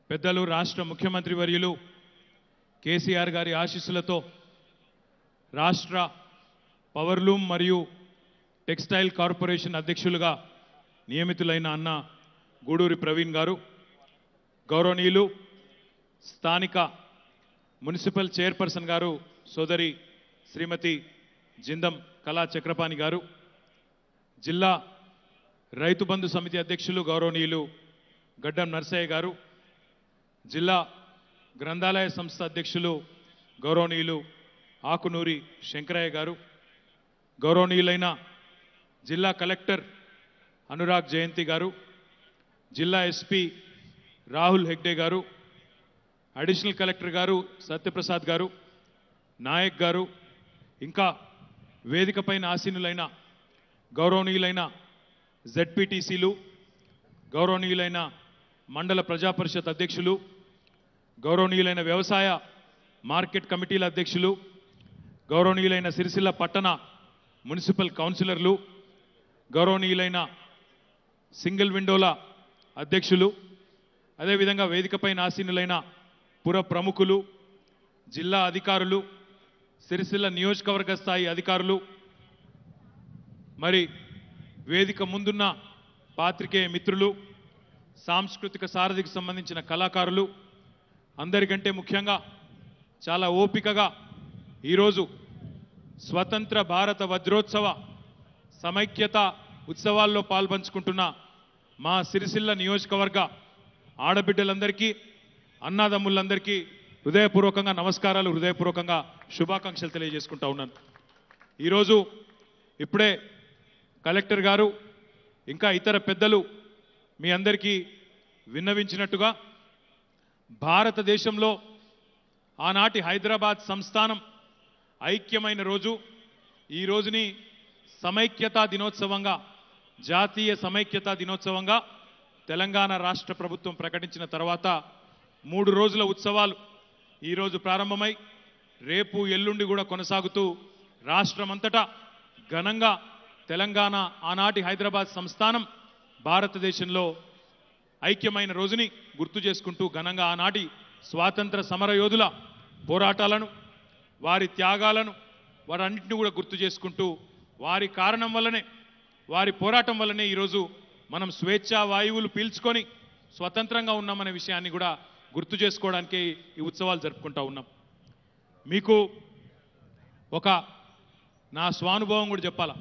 పెద్దలు రాష్ట్ర ముఖ్యమంత్రి వర్యులు కేసీఆర్ గారి ఆశీస్సులతో రాష్ట్ర పవర్లూమ్ మరియు టెక్స్టైల్ కార్పొరేషన్ అధ్యక్షులుగా నియమితులైన అన్న గూడూరి ప్రవీణ్ గారు గౌరవనీయులు స్థానిక మున్సిపల్ చైర్పర్సన్ గారు సోదరి శ్రీమతి జిందం కళా చక్రపాణి గారు జిల్లా రైతు బంధు సమితి అధ్యక్షులు గౌరవనీయులు గడ్డం నర్సయ్య గారు జిల్లా గ్రంథాలయ సంస్థ అధ్యక్షులు గౌరవనీయులు ఆకునూరి శంకరయ్య గారు గౌరవనీయులైన జిల్లా కలెక్టర్ అనురాగ్ జయంతి గారు జిల్లా ఎస్పీ రాహుల్ హెగ్డే గారు అడిషనల్ కలెక్టర్ గారు సత్యప్రసాద్ గారు నాయక్ గారు ఇంకా వేదికపైన ఆసీనులైన గౌరవనీయులైన జెడ్పీటీసీలు గౌరవనీయులైన మండల ప్రజాపరిషత్ అధ్యక్షులు గౌరవనీయులైన వ్యవసాయ మార్కెట్ కమిటీల అధ్యక్షులు గౌరవనీయులైన సిరిసిల్ల పట్టణ మున్సిపల్ కౌన్సిలర్లు గౌరవనీయులైన సింగిల్ విండోల అధ్యక్షులు అదేవిధంగా వేదికపైన ఆసీనులైన పుర ప్రముఖులు జిల్లా అధికారులు సిరిసిల్ల నియోజకవర్గ స్థాయి అధికారులు మరి వేదిక ముందున్న పాత్రికేయ మిత్రులు సాంస్కృతిక సారథికి సంబంధించిన కళాకారులు అందరికంటే ముఖ్యంగా చాలా ఓపికగా ఈరోజు స్వతంత్ర భారత వజ్రోత్సవ సమైక్యత ఉత్సవాల్లో పాల్పంచుకుంటున్న మా సిరిసిల్ల నియోజకవర్గ ఆడబిడ్డలందరికీ అన్నాదమ్ములందరికీ హృదయపూర్వకంగా నమస్కారాలు హృదయపూర్వకంగా శుభాకాంక్షలు తెలియజేసుకుంటా ఉన్నాను ఈరోజు ఇప్పుడే కలెక్టర్ గారు ఇంకా ఇతర పెద్దలు మీ అందరికీ విన్నవించినట్టుగా భారతదేశంలో ఆనాటి హైదరాబాద్ సంస్థానం ఐక్యమైన రోజు ఈ రోజుని సమైక్యతా దినోత్సవంగా జాతీయ సమైక్యతా దినోత్సవంగా తెలంగాణ రాష్ట్ర ప్రభుత్వం ప్రకటించిన తర్వాత మూడు రోజుల ఉత్సవాలు ఈరోజు ప్రారంభమై రేపు ఎల్లుండి కూడా కొనసాగుతూ రాష్ట్రమంతటా ఘనంగా తెలంగాణ ఆనాటి హైదరాబాద్ సంస్థానం భారతదేశంలో ఐక్యమైన రోజుని గుర్తు చేసుకుంటూ ఘనంగా ఆనాటి స్వాతంత్ర సమరయోధుల పోరాటాలను వారి త్యాగాలను వారన్నింటినీ కూడా గుర్తు చేసుకుంటూ వారి కారణం వల్లనే వారి పోరాటం వల్లనే ఈరోజు మనం స్వేచ్ఛా వాయువులు పీల్చుకొని స్వతంత్రంగా ఉన్నామనే విషయాన్ని కూడా గుర్తు చేసుకోవడానికి ఈ ఉత్సవాలు జరుపుకుంటా ఉన్నాం మీకు ఒక నా స్వానుభవం కూడా చెప్పాలా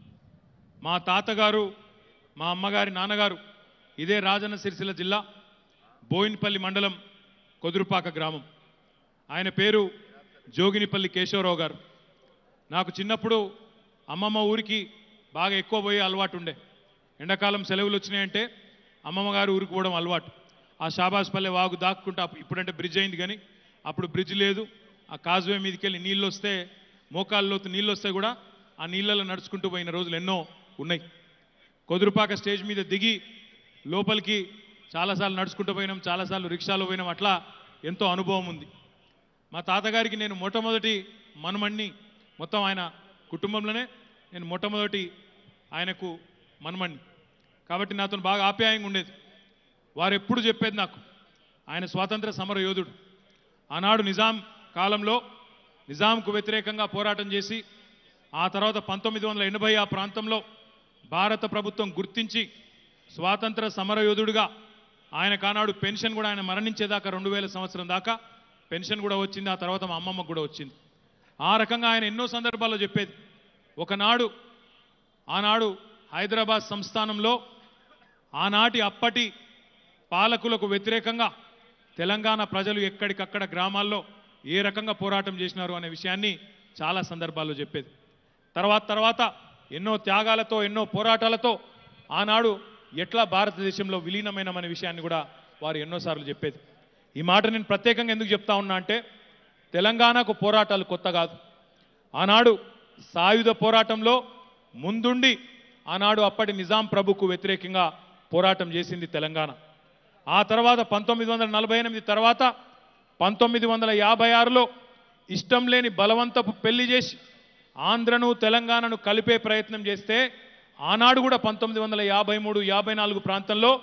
మా తాతగారు మా అమ్మగారి నాన్నగారు ఇదే రాజన్న సిరిసిల్ల జిల్లా బోయినపల్లి మండలం కొదురుపాక గ్రామం ఆయన పేరు జోగినిపల్లి కేశవరావు గారు నాకు చిన్నప్పుడు అమ్మమ్మ ఊరికి బాగా ఎక్కువ పోయే అలవాటు ఉండే ఎండాకాలం సెలవులు వచ్చినాయంటే అమ్మమ్మ గారు ఊరికి పోవడం అలవాటు ఆ షాబాజ్పల్లె వాగు దాక్కుంటా ఇప్పుడంటే బ్రిడ్జ్ అయింది కానీ అప్పుడు బ్రిడ్జ్ లేదు ఆ కాజువే మీదకి వెళ్ళి నీళ్ళు వస్తే మోకాళ్ళలోతు నీళ్ళు వస్తే కూడా ఆ నీళ్ళలో నడుచుకుంటూ పోయిన రోజులు ఎన్నో ఉన్నాయి కొదురుపాక స్టేజ్ మీద దిగి లోపలికి చాలాసార్లు నడుచుకుంటూ పోయినాం చాలాసార్లు రిక్షాలో పోయినాం అట్లా ఎంతో అనుభవం ఉంది మా తాతగారికి నేను మొట్టమొదటి మనుమణ్ణి మొత్తం ఆయన కుటుంబంలోనే నేను మొట్టమొదటి ఆయనకు మనుమణ్ణి కాబట్టి నాతో బాగా ఆప్యాయంగా ఉండేది వారు ఎప్పుడు చెప్పేది నాకు ఆయన స్వాతంత్ర సమర యోధుడు ఆనాడు నిజాం కాలంలో నిజాంకు వ్యతిరేకంగా పోరాటం చేసి ఆ తర్వాత పంతొమ్మిది వందల ఎనభై ఆ ప్రాంతంలో భారత ప్రభుత్వం గుర్తించి స్వాతంత్ర సమరయోధుడిగా ఆయన కానాడు పెన్షన్ కూడా ఆయన మరణించేదాకా రెండు వేల సంవత్సరం దాకా పెన్షన్ కూడా వచ్చింది ఆ తర్వాత మా అమ్మమ్మకు కూడా వచ్చింది ఆ రకంగా ఆయన ఎన్నో సందర్భాల్లో చెప్పేది ఒకనాడు ఆనాడు హైదరాబాద్ సంస్థానంలో ఆనాటి అప్పటి పాలకులకు వ్యతిరేకంగా తెలంగాణ ప్రజలు ఎక్కడికక్కడ గ్రామాల్లో ఏ రకంగా పోరాటం చేసినారు అనే విషయాన్ని చాలా సందర్భాల్లో చెప్పేది తర్వాత తర్వాత ఎన్నో త్యాగాలతో ఎన్నో పోరాటాలతో ఆనాడు ఎట్లా భారతదేశంలో విలీనమైనమనే విషయాన్ని కూడా వారు ఎన్నోసార్లు చెప్పేది ఈ మాట నేను ప్రత్యేకంగా ఎందుకు చెప్తా ఉన్నా అంటే తెలంగాణకు పోరాటాలు కొత్త కాదు ఆనాడు సాయుధ పోరాటంలో ముందుండి ఆనాడు అప్పటి నిజాం ప్రభుకు వ్యతిరేకంగా పోరాటం చేసింది తెలంగాణ ఆ తర్వాత పంతొమ్మిది వందల నలభై ఎనిమిది తర్వాత పంతొమ్మిది వందల యాభై ఆరులో ఇష్టం లేని బలవంతపు పెళ్లి చేసి ఆంధ్రను తెలంగాణను కలిపే ప్రయత్నం చేస్తే ఆనాడు కూడా పంతొమ్మిది వందల యాభై మూడు యాభై నాలుగు ప్రాంతంలో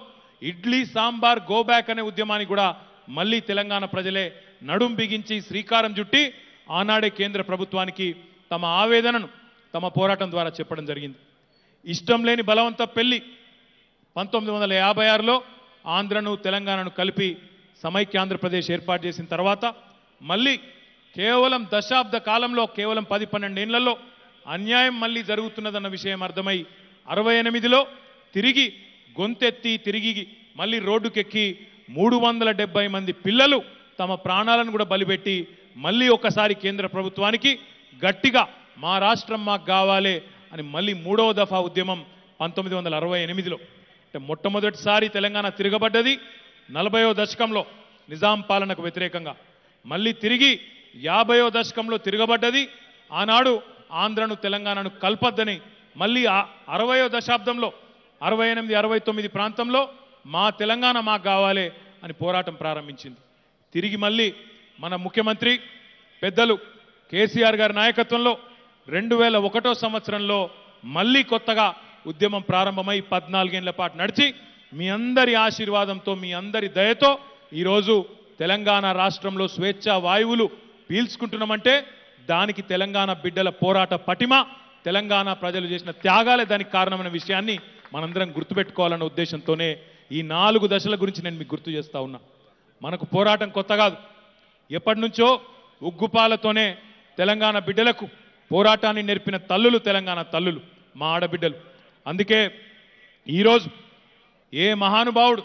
ఇడ్లీ సాంబార్ గో బ్యాక్ అనే ఉద్యమానికి కూడా మళ్ళీ తెలంగాణ ప్రజలే నడుం బిగించి శ్రీకారం చుట్టి ఆనాడే కేంద్ర ప్రభుత్వానికి తమ ఆవేదనను తమ పోరాటం ద్వారా చెప్పడం జరిగింది ఇష్టం లేని బలవంత పెళ్లి పంతొమ్మిది వందల యాభై ఆరులో ఆంధ్రను తెలంగాణను కలిపి సమైక్య ఆంధ్రప్రదేశ్ ఏర్పాటు చేసిన తర్వాత మళ్ళీ కేవలం దశాబ్ద కాలంలో కేవలం పది పన్నెండేళ్లలో అన్యాయం మళ్ళీ జరుగుతున్నదన్న విషయం అర్థమై అరవై ఎనిమిదిలో తిరిగి గొంతెత్తి తిరిగి మళ్ళీ రోడ్డుకెక్కి మూడు వందల డెబ్బై మంది పిల్లలు తమ ప్రాణాలను కూడా బలిపెట్టి మళ్ళీ ఒకసారి కేంద్ర ప్రభుత్వానికి గట్టిగా మా రాష్ట్రం మాకు కావాలి అని మళ్ళీ మూడవ దఫా ఉద్యమం పంతొమ్మిది వందల అరవై ఎనిమిదిలో అంటే మొట్టమొదటిసారి తెలంగాణ తిరగబడ్డది నలభైవ దశకంలో నిజాం పాలనకు వ్యతిరేకంగా మళ్ళీ తిరిగి యాభైవ దశకంలో తిరగబడ్డది ఆనాడు ఆంధ్రను తెలంగాణను కల్పద్దని మళ్ళీ ఆ- అరవయో దశాబ్దంలో అరవై ఎనిమిది అరవై తొమ్మిది ప్రాంతంలో మా తెలంగాణ మాకు కావాలి అని పోరాటం ప్రారంభించింది తిరిగి మళ్ళీ మన ముఖ్యమంత్రి పెద్దలు కేసీఆర్ గారి నాయకత్వంలో రెండు వేల ఒకటో సంవత్సరంలో మళ్ళీ కొత్తగా ఉద్యమం ప్రారంభమై పద్నాలుగేళ్ల పాటు నడిచి మీ అందరి ఆశీర్వాదంతో మీ అందరి దయతో ఈరోజు తెలంగాణ రాష్ట్రంలో స్వేచ్ఛ వాయువులు పీల్చుకుంటున్నామంటే దానికి తెలంగాణ బిడ్డల పోరాట పటిమ తెలంగాణ ప్రజలు చేసిన త్యాగాలే దానికి కారణమైన విషయాన్ని మనందరం గుర్తుపెట్టుకోవాలన్న ఉద్దేశంతోనే ఈ నాలుగు దశల గురించి నేను మీకు గుర్తు చేస్తా ఉన్నా మనకు పోరాటం కొత్త కాదు ఎప్పటి నుంచో ఉగ్గుపాలతోనే తెలంగాణ బిడ్డలకు పోరాటాన్ని నేర్పిన తల్లులు తెలంగాణ తల్లులు మా ఆడబిడ్డలు అందుకే ఈరోజు ఏ మహానుభావుడు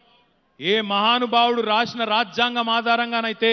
ఏ మహానుభావుడు రాసిన రాజ్యాంగం ఆధారంగానైతే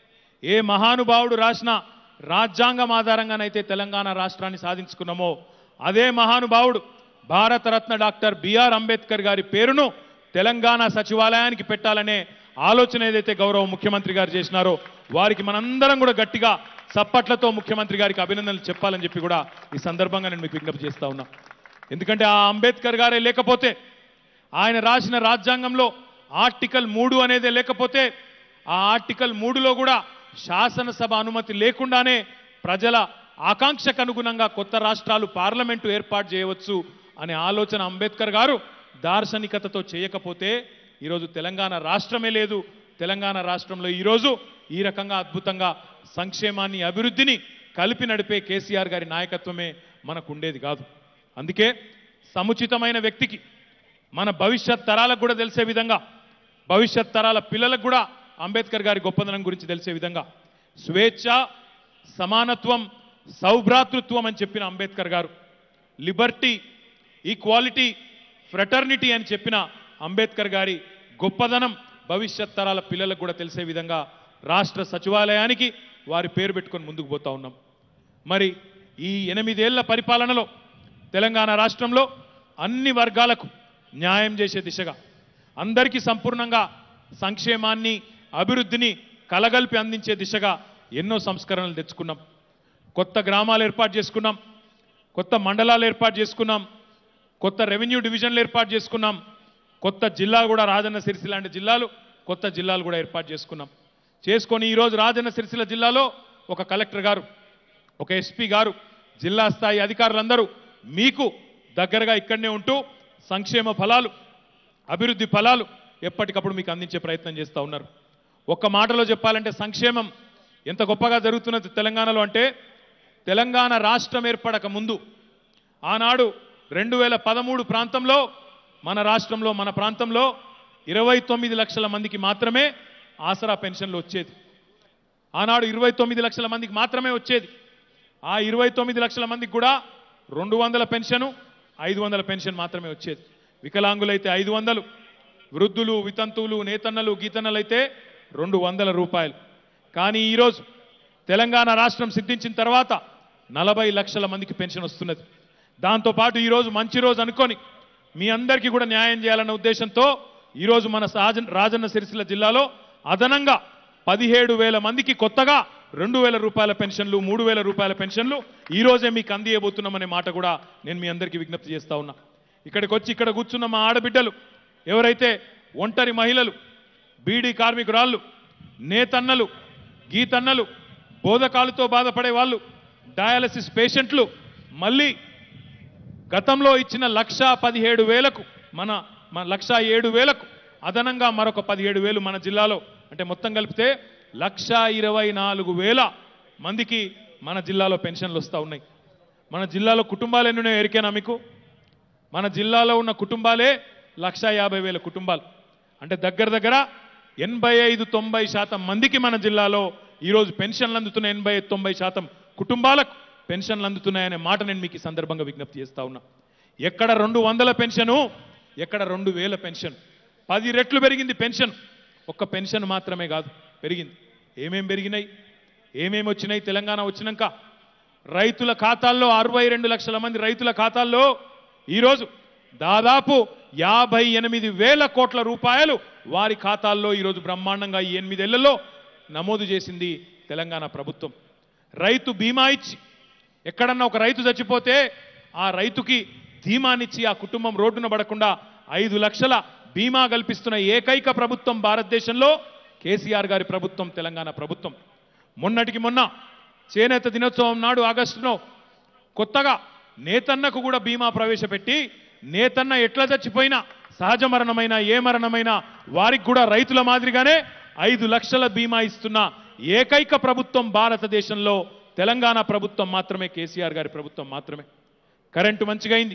ఏ మహానుభావుడు రాసిన రాజ్యాంగం ఆధారంగానైతే తెలంగాణ రాష్ట్రాన్ని సాధించుకున్నామో అదే మహానుభావుడు భారతరత్న డాక్టర్ బిఆర్ అంబేద్కర్ గారి పేరును తెలంగాణ సచివాలయానికి పెట్టాలనే ఆలోచన ఏదైతే గౌరవ ముఖ్యమంత్రి గారు చేసినారో వారికి మనందరం కూడా గట్టిగా చప్పట్లతో ముఖ్యమంత్రి గారికి అభినందనలు చెప్పాలని చెప్పి కూడా ఈ సందర్భంగా నేను మీకు విజ్ఞప్తి చేస్తా ఉన్నా ఎందుకంటే ఆ అంబేద్కర్ గారే లేకపోతే ఆయన రాసిన రాజ్యాంగంలో ఆర్టికల్ మూడు అనేదే లేకపోతే ఆ ఆర్టికల్ మూడులో కూడా శాసనసభ అనుమతి లేకుండానే ప్రజల ఆకాంక్షకు అనుగుణంగా కొత్త రాష్ట్రాలు పార్లమెంటు ఏర్పాటు చేయవచ్చు అనే ఆలోచన అంబేద్కర్ గారు దార్శనికతతో చేయకపోతే ఈరోజు తెలంగాణ రాష్ట్రమే లేదు తెలంగాణ రాష్ట్రంలో ఈరోజు ఈ రకంగా అద్భుతంగా సంక్షేమాన్ని అభివృద్ధిని కలిపి నడిపే కేసీఆర్ గారి నాయకత్వమే మనకు ఉండేది కాదు అందుకే సముచితమైన వ్యక్తికి మన భవిష్యత్ తరాలకు కూడా తెలిసే విధంగా భవిష్యత్ తరాల పిల్లలకు కూడా అంబేద్కర్ గారి గొప్పదనం గురించి తెలిసే విధంగా స్వేచ్ఛ సమానత్వం సౌభ్రాతృత్వం అని చెప్పిన అంబేద్కర్ గారు లిబర్టీ ఈక్వాలిటీ ఫ్రెటర్నిటీ అని చెప్పిన అంబేద్కర్ గారి గొప్పదనం భవిష్యత్ తరాల పిల్లలకు కూడా తెలిసే విధంగా రాష్ట్ర సచివాలయానికి వారి పేరు పెట్టుకొని ముందుకు పోతా ఉన్నాం మరి ఈ ఎనిమిదేళ్ల పరిపాలనలో తెలంగాణ రాష్ట్రంలో అన్ని వర్గాలకు న్యాయం చేసే దిశగా అందరికీ సంపూర్ణంగా సంక్షేమాన్ని అభివృద్ధిని కలగలిపి అందించే దిశగా ఎన్నో సంస్కరణలు తెచ్చుకున్నాం కొత్త గ్రామాలు ఏర్పాటు చేసుకున్నాం కొత్త మండలాలు ఏర్పాటు చేసుకున్నాం కొత్త రెవెన్యూ డివిజన్లు ఏర్పాటు చేసుకున్నాం కొత్త జిల్లా కూడా రాజన్న సిరిసిల్ల లాంటి జిల్లాలు కొత్త జిల్లాలు కూడా ఏర్పాటు చేసుకున్నాం చేసుకొని ఈరోజు రాజన్న సిరిసిల్ల జిల్లాలో ఒక కలెక్టర్ గారు ఒక ఎస్పీ గారు జిల్లా స్థాయి అధికారులందరూ మీకు దగ్గరగా ఇక్కడనే ఉంటూ సంక్షేమ ఫలాలు అభివృద్ధి ఫలాలు ఎప్పటికప్పుడు మీకు అందించే ప్రయత్నం చేస్తూ ఉన్నారు ఒక్క మాటలో చెప్పాలంటే సంక్షేమం ఎంత గొప్పగా జరుగుతున్నది తెలంగాణలో అంటే తెలంగాణ రాష్ట్రం ఏర్పడక ముందు ఆనాడు రెండు వేల పదమూడు ప్రాంతంలో మన రాష్ట్రంలో మన ప్రాంతంలో ఇరవై తొమ్మిది లక్షల మందికి మాత్రమే ఆసరా పెన్షన్లు వచ్చేది ఆనాడు ఇరవై తొమ్మిది లక్షల మందికి మాత్రమే వచ్చేది ఆ ఇరవై తొమ్మిది లక్షల మందికి కూడా రెండు వందల పెన్షను ఐదు వందల పెన్షన్ మాత్రమే వచ్చేది వికలాంగులైతే ఐదు వందలు వృద్ధులు వితంతువులు నేతన్నలు గీతన్నలు అయితే రెండు వందల రూపాయలు కానీ ఈరోజు తెలంగాణ రాష్ట్రం సిద్ధించిన తర్వాత నలభై లక్షల మందికి పెన్షన్ వస్తున్నది దాంతోపాటు ఈరోజు మంచి రోజు అనుకొని మీ అందరికీ కూడా న్యాయం చేయాలన్న ఉద్దేశంతో ఈరోజు మన సాజన్ రాజన్న సిరిసిల్ల జిల్లాలో అదనంగా పదిహేడు వేల మందికి కొత్తగా రెండు వేల రూపాయల పెన్షన్లు మూడు వేల రూపాయల పెన్షన్లు ఈ రోజే మీకు అందియబోతున్నామనే మాట కూడా నేను మీ అందరికీ విజ్ఞప్తి చేస్తా ఉన్నా ఇక్కడికి వచ్చి ఇక్కడ కూర్చున్న మా ఆడబిడ్డలు ఎవరైతే ఒంటరి మహిళలు బీడీ కార్మికురాళ్ళు నేతన్నలు గీతన్నలు బోధకాలతో బాధపడే వాళ్ళు డయాలసిస్ పేషెంట్లు మళ్ళీ గతంలో ఇచ్చిన లక్ష పదిహేడు వేలకు మన మన లక్ష ఏడు వేలకు అదనంగా మరొక పదిహేడు వేలు మన జిల్లాలో అంటే మొత్తం కలిపితే లక్ష ఇరవై నాలుగు వేల మందికి మన జిల్లాలో పెన్షన్లు వస్తూ ఉన్నాయి మన జిల్లాలో కుటుంబాలు ఎన్ని ఉన్నాయో ఎరికేనా మీకు మన జిల్లాలో ఉన్న కుటుంబాలే లక్ష యాభై వేల కుటుంబాలు అంటే దగ్గర దగ్గర ఎనభై ఐదు తొంభై శాతం మందికి మన జిల్లాలో ఈరోజు పెన్షన్లు అందుతున్న ఎనభై ఐదు తొంభై శాతం కుటుంబాలకు పెన్షన్లు అందుతున్నాయనే మాట నేను మీకు ఈ సందర్భంగా విజ్ఞప్తి చేస్తా ఉన్నా ఎక్కడ రెండు వందల పెన్షను ఎక్కడ రెండు వేల పెన్షన్ పది రెట్లు పెరిగింది పెన్షన్ ఒక్క పెన్షన్ మాత్రమే కాదు పెరిగింది ఏమేం పెరిగినాయి ఏమేమి వచ్చినాయి తెలంగాణ వచ్చినాక రైతుల ఖాతాల్లో అరవై రెండు లక్షల మంది రైతుల ఖాతాల్లో ఈరోజు దాదాపు యాభై ఎనిమిది వేల కోట్ల రూపాయలు వారి ఖాతాల్లో ఈరోజు బ్రహ్మాండంగా ఈ ఎనిమిదేళ్లలో నమోదు చేసింది తెలంగాణ ప్రభుత్వం రైతు బీమా ఇచ్చి ఎక్కడన్నా ఒక రైతు చచ్చిపోతే ఆ రైతుకి ధీమానిచ్చి ఆ కుటుంబం రోడ్డున పడకుండా ఐదు లక్షల బీమా కల్పిస్తున్న ఏకైక ప్రభుత్వం భారతదేశంలో కేసీఆర్ గారి ప్రభుత్వం తెలంగాణ ప్రభుత్వం మొన్నటికి మొన్న చేనేత దినోత్సవం నాడు ఆగస్టులో కొత్తగా నేతన్నకు కూడా బీమా ప్రవేశపెట్టి నేతన్న ఎట్లా చచ్చిపోయినా సహజ మరణమైన ఏ మరణమైనా వారికి కూడా రైతుల మాదిరిగానే ఐదు లక్షల బీమా ఇస్తున్న ఏకైక ప్రభుత్వం భారతదేశంలో తెలంగాణ ప్రభుత్వం మాత్రమే కేసీఆర్ గారి ప్రభుత్వం మాత్రమే కరెంటు మంచిగా అయింది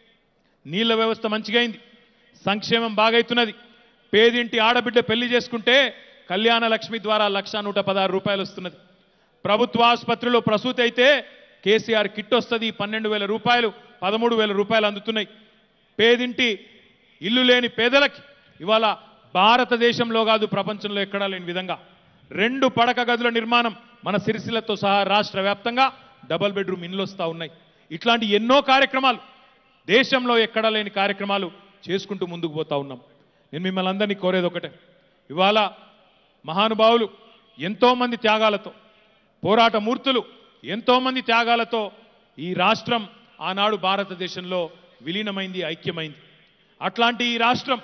నీళ్ల వ్యవస్థ మంచిగా అయింది సంక్షేమం బాగైతున్నది పేదింటి ఆడబిడ్డ పెళ్లి చేసుకుంటే కళ్యాణ లక్ష్మి ద్వారా లక్ష నూట పదహారు రూపాయలు వస్తున్నది ప్రభుత్వ ఆసుపత్రిలో ప్రసూతి అయితే కేసీఆర్ కిట్ వస్తుంది పన్నెండు వేల రూపాయలు పదమూడు వేల రూపాయలు అందుతున్నాయి పేదింటి ఇల్లు లేని పేదలకి ఇవాళ భారతదేశంలో కాదు ప్రపంచంలో ఎక్కడా లేని విధంగా రెండు పడక గదుల నిర్మాణం మన సిరిసిల్లతో సహా రాష్ట్ర వ్యాప్తంగా డబల్ బెడ్రూమ్ ఇండ్లు వస్తూ ఉన్నాయి ఇట్లాంటి ఎన్నో కార్యక్రమాలు దేశంలో ఎక్కడా లేని కార్యక్రమాలు చేసుకుంటూ ముందుకు పోతా ఉన్నాం నేను మిమ్మల్ని అందరినీ కోరేది ఒకటే ఇవాళ మహానుభావులు ఎంతోమంది త్యాగాలతో పోరాట మూర్తులు ఎంతోమంది త్యాగాలతో ఈ రాష్ట్రం ఆనాడు భారతదేశంలో విలీనమైంది ఐక్యమైంది అట్లాంటి ఈ రాష్ట్రం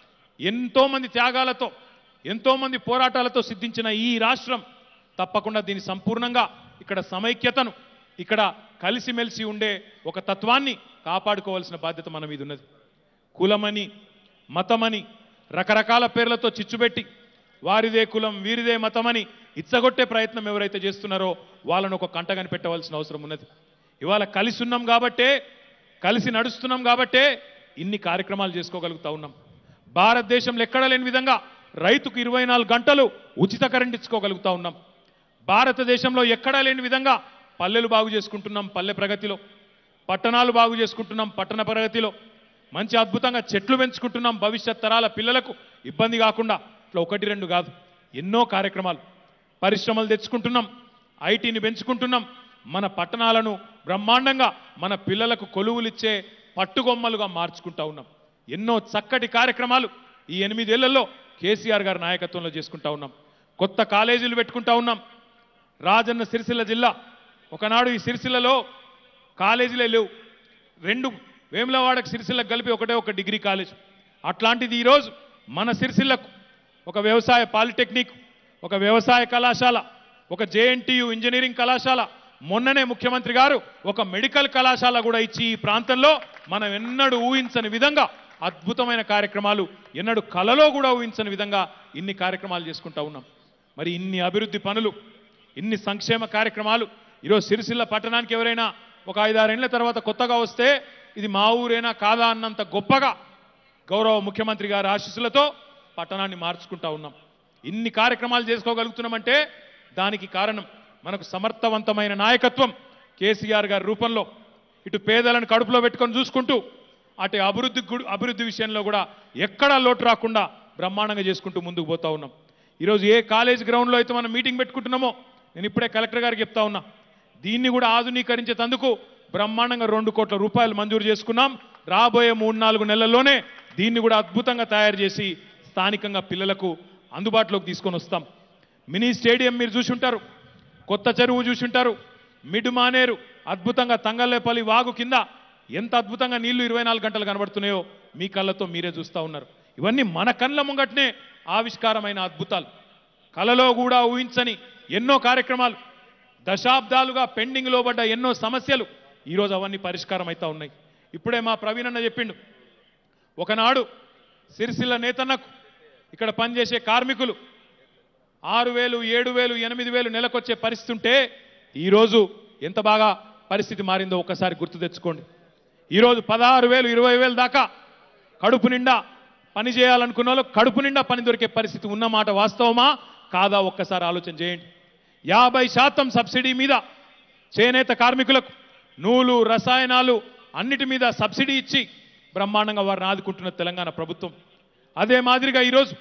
ఎంతోమంది త్యాగాలతో ఎంతోమంది పోరాటాలతో సిద్ధించిన ఈ రాష్ట్రం తప్పకుండా దీన్ని సంపూర్ణంగా ఇక్కడ సమైక్యతను ఇక్కడ కలిసిమెలిసి ఉండే ఒక తత్వాన్ని కాపాడుకోవాల్సిన బాధ్యత మన మీద ఉన్నది కులమని మతమని రకరకాల పేర్లతో చిచ్చుపెట్టి వారిదే కులం వీరిదే మతమని ఇచ్చగొట్టే ప్రయత్నం ఎవరైతే చేస్తున్నారో వాళ్ళను ఒక కంట కనిపెట్టవలసిన అవసరం ఉన్నది ఇవాళ కలిసి ఉన్నాం కాబట్టే కలిసి నడుస్తున్నాం కాబట్టే ఇన్ని కార్యక్రమాలు చేసుకోగలుగుతా ఉన్నాం భారతదేశంలో ఎక్కడ లేని విధంగా రైతుకు ఇరవై నాలుగు గంటలు ఉచిత కరెంట్ ఇచ్చుకోగలుగుతా ఉన్నాం భారతదేశంలో ఎక్కడా లేని విధంగా పల్లెలు బాగు చేసుకుంటున్నాం పల్లె ప్రగతిలో పట్టణాలు బాగు చేసుకుంటున్నాం పట్టణ ప్రగతిలో మంచి అద్భుతంగా చెట్లు పెంచుకుంటున్నాం భవిష్యత్ తరాల పిల్లలకు ఇబ్బంది కాకుండా ఇట్లా ఒకటి రెండు కాదు ఎన్నో కార్యక్రమాలు పరిశ్రమలు తెచ్చుకుంటున్నాం ఐటీని పెంచుకుంటున్నాం మన పట్టణాలను బ్రహ్మాండంగా మన పిల్లలకు కొలువులిచ్చే పట్టుగొమ్మలుగా మార్చుకుంటా ఉన్నాం ఎన్నో చక్కటి కార్యక్రమాలు ఈ ఎనిమిదేళ్లలో కేసీఆర్ గారి నాయకత్వంలో చేసుకుంటా ఉన్నాం కొత్త కాలేజీలు పెట్టుకుంటా ఉన్నాం రాజన్న సిరిసిల్ల జిల్లా ఒకనాడు ఈ సిరిసిల్లలో కాలేజీలే లేవు రెండు వేములవాడకు సిరిసిల్లకు కలిపి ఒకటే ఒక డిగ్రీ కాలేజ్ అట్లాంటిది ఈరోజు మన సిరిసిల్లకు ఒక వ్యవసాయ పాలిటెక్నిక్ ఒక వ్యవసాయ కళాశాల ఒక జేఎన్టీయు ఇంజనీరింగ్ కళాశాల మొన్ననే ముఖ్యమంత్రి గారు ఒక మెడికల్ కళాశాల కూడా ఇచ్చి ఈ ప్రాంతంలో మనం ఎన్నడూ ఊహించని విధంగా అద్భుతమైన కార్యక్రమాలు ఎన్నడూ కలలో కూడా ఊహించని విధంగా ఇన్ని కార్యక్రమాలు చేసుకుంటా ఉన్నాం మరి ఇన్ని అభివృద్ధి పనులు ఇన్ని సంక్షేమ కార్యక్రమాలు ఈరోజు సిరిసిల్ల పట్టణానికి ఎవరైనా ఒక ఐదారేళ్ల తర్వాత కొత్తగా వస్తే ఇది మా ఊరేనా కాదా అన్నంత గొప్పగా గౌరవ ముఖ్యమంత్రి గారి ఆశీస్సులతో పట్టణాన్ని మార్చుకుంటా ఉన్నాం ఇన్ని కార్యక్రమాలు చేసుకోగలుగుతున్నామంటే దానికి కారణం మనకు సమర్థవంతమైన నాయకత్వం కేసీఆర్ గారి రూపంలో ఇటు పేదలను కడుపులో పెట్టుకొని చూసుకుంటూ అటు అభివృద్ధి గు- అభివృద్ధి విషయంలో కూడా ఎక్కడా లోటు రాకుండా బ్రహ్మాండంగా చేసుకుంటూ ముందుకు పోతా ఉన్నాం ఈరోజు ఏ కాలేజ్ గ్రౌండ్లో అయితే మనం మీటింగ్ పెట్టుకుంటున్నామో నేను ఇప్పుడే కలెక్టర్ గారికి చెప్తా ఉన్నా దీన్ని కూడా ఆధునీకరించేందుకు బ్రహ్మాండంగా రెండు కోట్ల రూపాయలు మంజూరు చేసుకున్నాం రాబోయే మూడు నాలుగు నెలల్లోనే దీన్ని కూడా అద్భుతంగా తయారు చేసి స్థానికంగా పిల్లలకు అందుబాటులోకి తీసుకొని వస్తాం మినీ స్టేడియం మీరు చూసుంటారు కొత్త చెరువు చూసుంటారు మిడ్ మానేరు అద్భుతంగా తంగల్లేపల్లి వాగు కింద ఎంత అద్భుతంగా నీళ్లు ఇరవై నాలుగు గంటలు కనబడుతున్నాయో మీ కళ్ళతో మీరే చూస్తూ ఉన్నారు ఇవన్నీ మన కళ్ళ ముంగట్నే ఆవిష్కారమైన అద్భుతాలు కలలో కూడా ఊహించని ఎన్నో కార్యక్రమాలు దశాబ్దాలుగా పెండింగ్లో పడ్డ ఎన్నో సమస్యలు ఈరోజు అవన్నీ పరిష్కారం అవుతా ఉన్నాయి ఇప్పుడే మా ప్రవీణ్ అన్న చెప్పిండు ఒకనాడు సిరిసిల్ల నేతన్నకు ఇక్కడ పనిచేసే కార్మికులు ఆరు వేలు ఏడు వేలు ఎనిమిది వేలు నెలకొచ్చే పరిస్థితి ఉంటే ఈరోజు ఎంత బాగా పరిస్థితి మారిందో ఒక్కసారి గుర్తు తెచ్చుకోండి ఈరోజు పదహారు వేలు ఇరవై వేలు దాకా కడుపు నిండా పని చేయాలనుకున్న వాళ్ళు కడుపు నిండా పని దొరికే పరిస్థితి ఉన్నమాట వాస్తవమా కాదా ఒక్కసారి ఆలోచన చేయండి యాభై శాతం సబ్సిడీ మీద చేనేత కార్మికులకు నూలు రసాయనాలు అన్నిటి మీద సబ్సిడీ ఇచ్చి బ్రహ్మాండంగా వారిని ఆదుకుంటున్న తెలంగాణ ప్రభుత్వం అదే మాదిరిగా ఈరోజు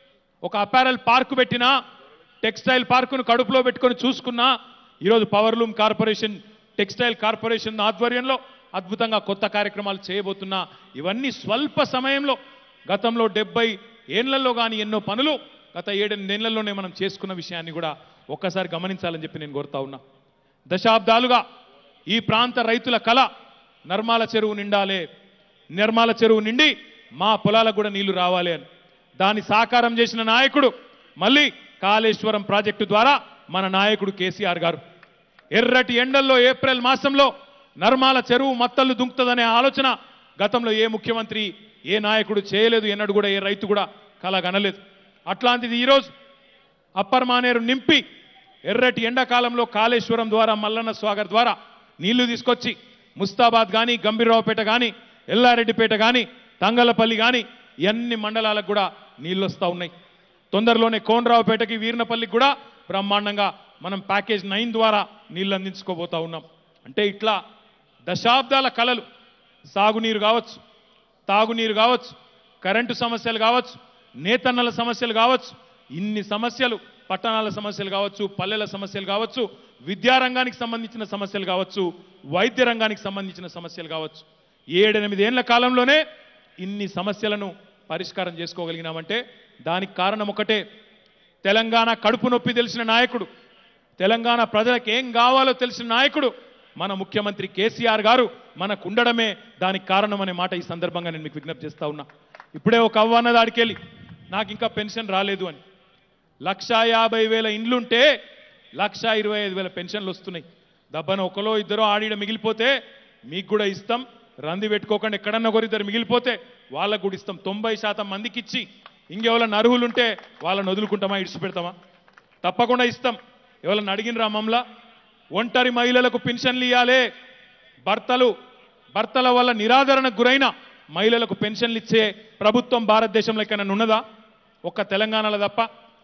ఒక అపారల్ పార్కు పెట్టినా టెక్స్టైల్ పార్కును కడుపులో పెట్టుకొని చూసుకున్నా ఈరోజు పవర్లూమ్ కార్పొరేషన్ టెక్స్టైల్ కార్పొరేషన్ ఆధ్వర్యంలో అద్భుతంగా కొత్త కార్యక్రమాలు చేయబోతున్నా ఇవన్నీ స్వల్ప సమయంలో గతంలో డెబ్బై ఏళ్లలో కానీ ఎన్నో పనులు గత ఏడెనిమిదేళ్లలోనే మనం చేసుకున్న విషయాన్ని కూడా ఒక్కసారి గమనించాలని చెప్పి నేను కోరుతా ఉన్నా దశాబ్దాలుగా ఈ ప్రాంత రైతుల కళ నర్మాల చెరువు నిండాలే నిర్మాల చెరువు నిండి మా పొలాలకు కూడా నీళ్లు రావాలి అని దాన్ని సాకారం చేసిన నాయకుడు మళ్ళీ కాళేశ్వరం ప్రాజెక్టు ద్వారా మన నాయకుడు కేసీఆర్ గారు ఎర్రటి ఎండల్లో ఏప్రిల్ మాసంలో నర్మాల చెరువు మత్తళ్ళు దుంకుతుందనే ఆలోచన గతంలో ఏ ముఖ్యమంత్రి ఏ నాయకుడు చేయలేదు ఎన్నడూ కూడా ఏ రైతు కూడా కలగనలేదు అట్లాంటిది ఈరోజు అప్పర్ మానేరు నింపి ఎర్రటి ఎండాకాలంలో కాళేశ్వరం ద్వారా మల్లన్న స్వాగర్ ద్వారా నీళ్లు తీసుకొచ్చి ముస్తాబాద్ కానీ గంభీరరావుపేట కానీ ఎల్లారెడ్డిపేట కానీ తంగలపల్లి కానీ ఎన్ని మండలాలకు కూడా నీళ్ళు వస్తూ ఉన్నాయి తొందరలోనే కోనరావుపేటకి వీర్నపల్లికి కూడా బ్రహ్మాండంగా మనం ప్యాకేజ్ నైన్ ద్వారా నీళ్ళు అందించుకోబోతా ఉన్నాం అంటే ఇట్లా దశాబ్దాల కళలు సాగునీరు కావచ్చు తాగునీరు కావచ్చు కరెంటు సమస్యలు కావచ్చు నేతన్నల సమస్యలు కావచ్చు ఇన్ని సమస్యలు పట్టణాల సమస్యలు కావచ్చు పల్లెల సమస్యలు కావచ్చు విద్యారంగానికి సంబంధించిన సమస్యలు కావచ్చు వైద్య రంగానికి సంబంధించిన సమస్యలు కావచ్చు ఏడెనిమిదేళ్ల కాలంలోనే ఇన్ని సమస్యలను పరిష్కారం చేసుకోగలిగినామంటే దానికి కారణం ఒకటే తెలంగాణ కడుపు నొప్పి తెలిసిన నాయకుడు తెలంగాణ ప్రజలకు ఏం కావాలో తెలిసిన నాయకుడు మన ముఖ్యమంత్రి కేసీఆర్ గారు మనకు ఉండడమే దానికి కారణం అనే మాట ఈ సందర్భంగా నేను మీకు విజ్ఞప్తి చేస్తా ఉన్నా ఇప్పుడే ఒక అవ్వన్న దాడికెళ్ళి నాకు ఇంకా పెన్షన్ రాలేదు అని లక్షా యాభై వేల ఇండ్లుంటే లక్షా ఇరవై ఐదు వేల పెన్షన్లు వస్తున్నాయి దబ్బన ఒకలో ఇద్దరో ఆడిడ మిగిలిపోతే మీకు కూడా ఇస్తాం రంది పెట్టుకోకుండా ఎక్కడన్నా ఒకరిద్దరు మిగిలిపోతే వాళ్ళకు కూడా ఇస్తాం తొంభై శాతం మందికి ఇచ్చి ఇంకెవరైనా అర్హులు ఉంటే వాళ్ళని వదులుకుంటామా ఇడిచిపెడతామా తప్పకుండా ఇస్తాం ఎవరన్నా అడిగినరా మమ్మల్ని ఒంటరి మహిళలకు పెన్షన్లు ఇవ్వాలే భర్తలు భర్తల వల్ల నిరాదరణకు గురైన మహిళలకు పెన్షన్లు ఇచ్చే ప్రభుత్వం భారతదేశంలో ఎక్కడైనా ఉన్నదా ఒక్క తెలంగాణలో తప్ప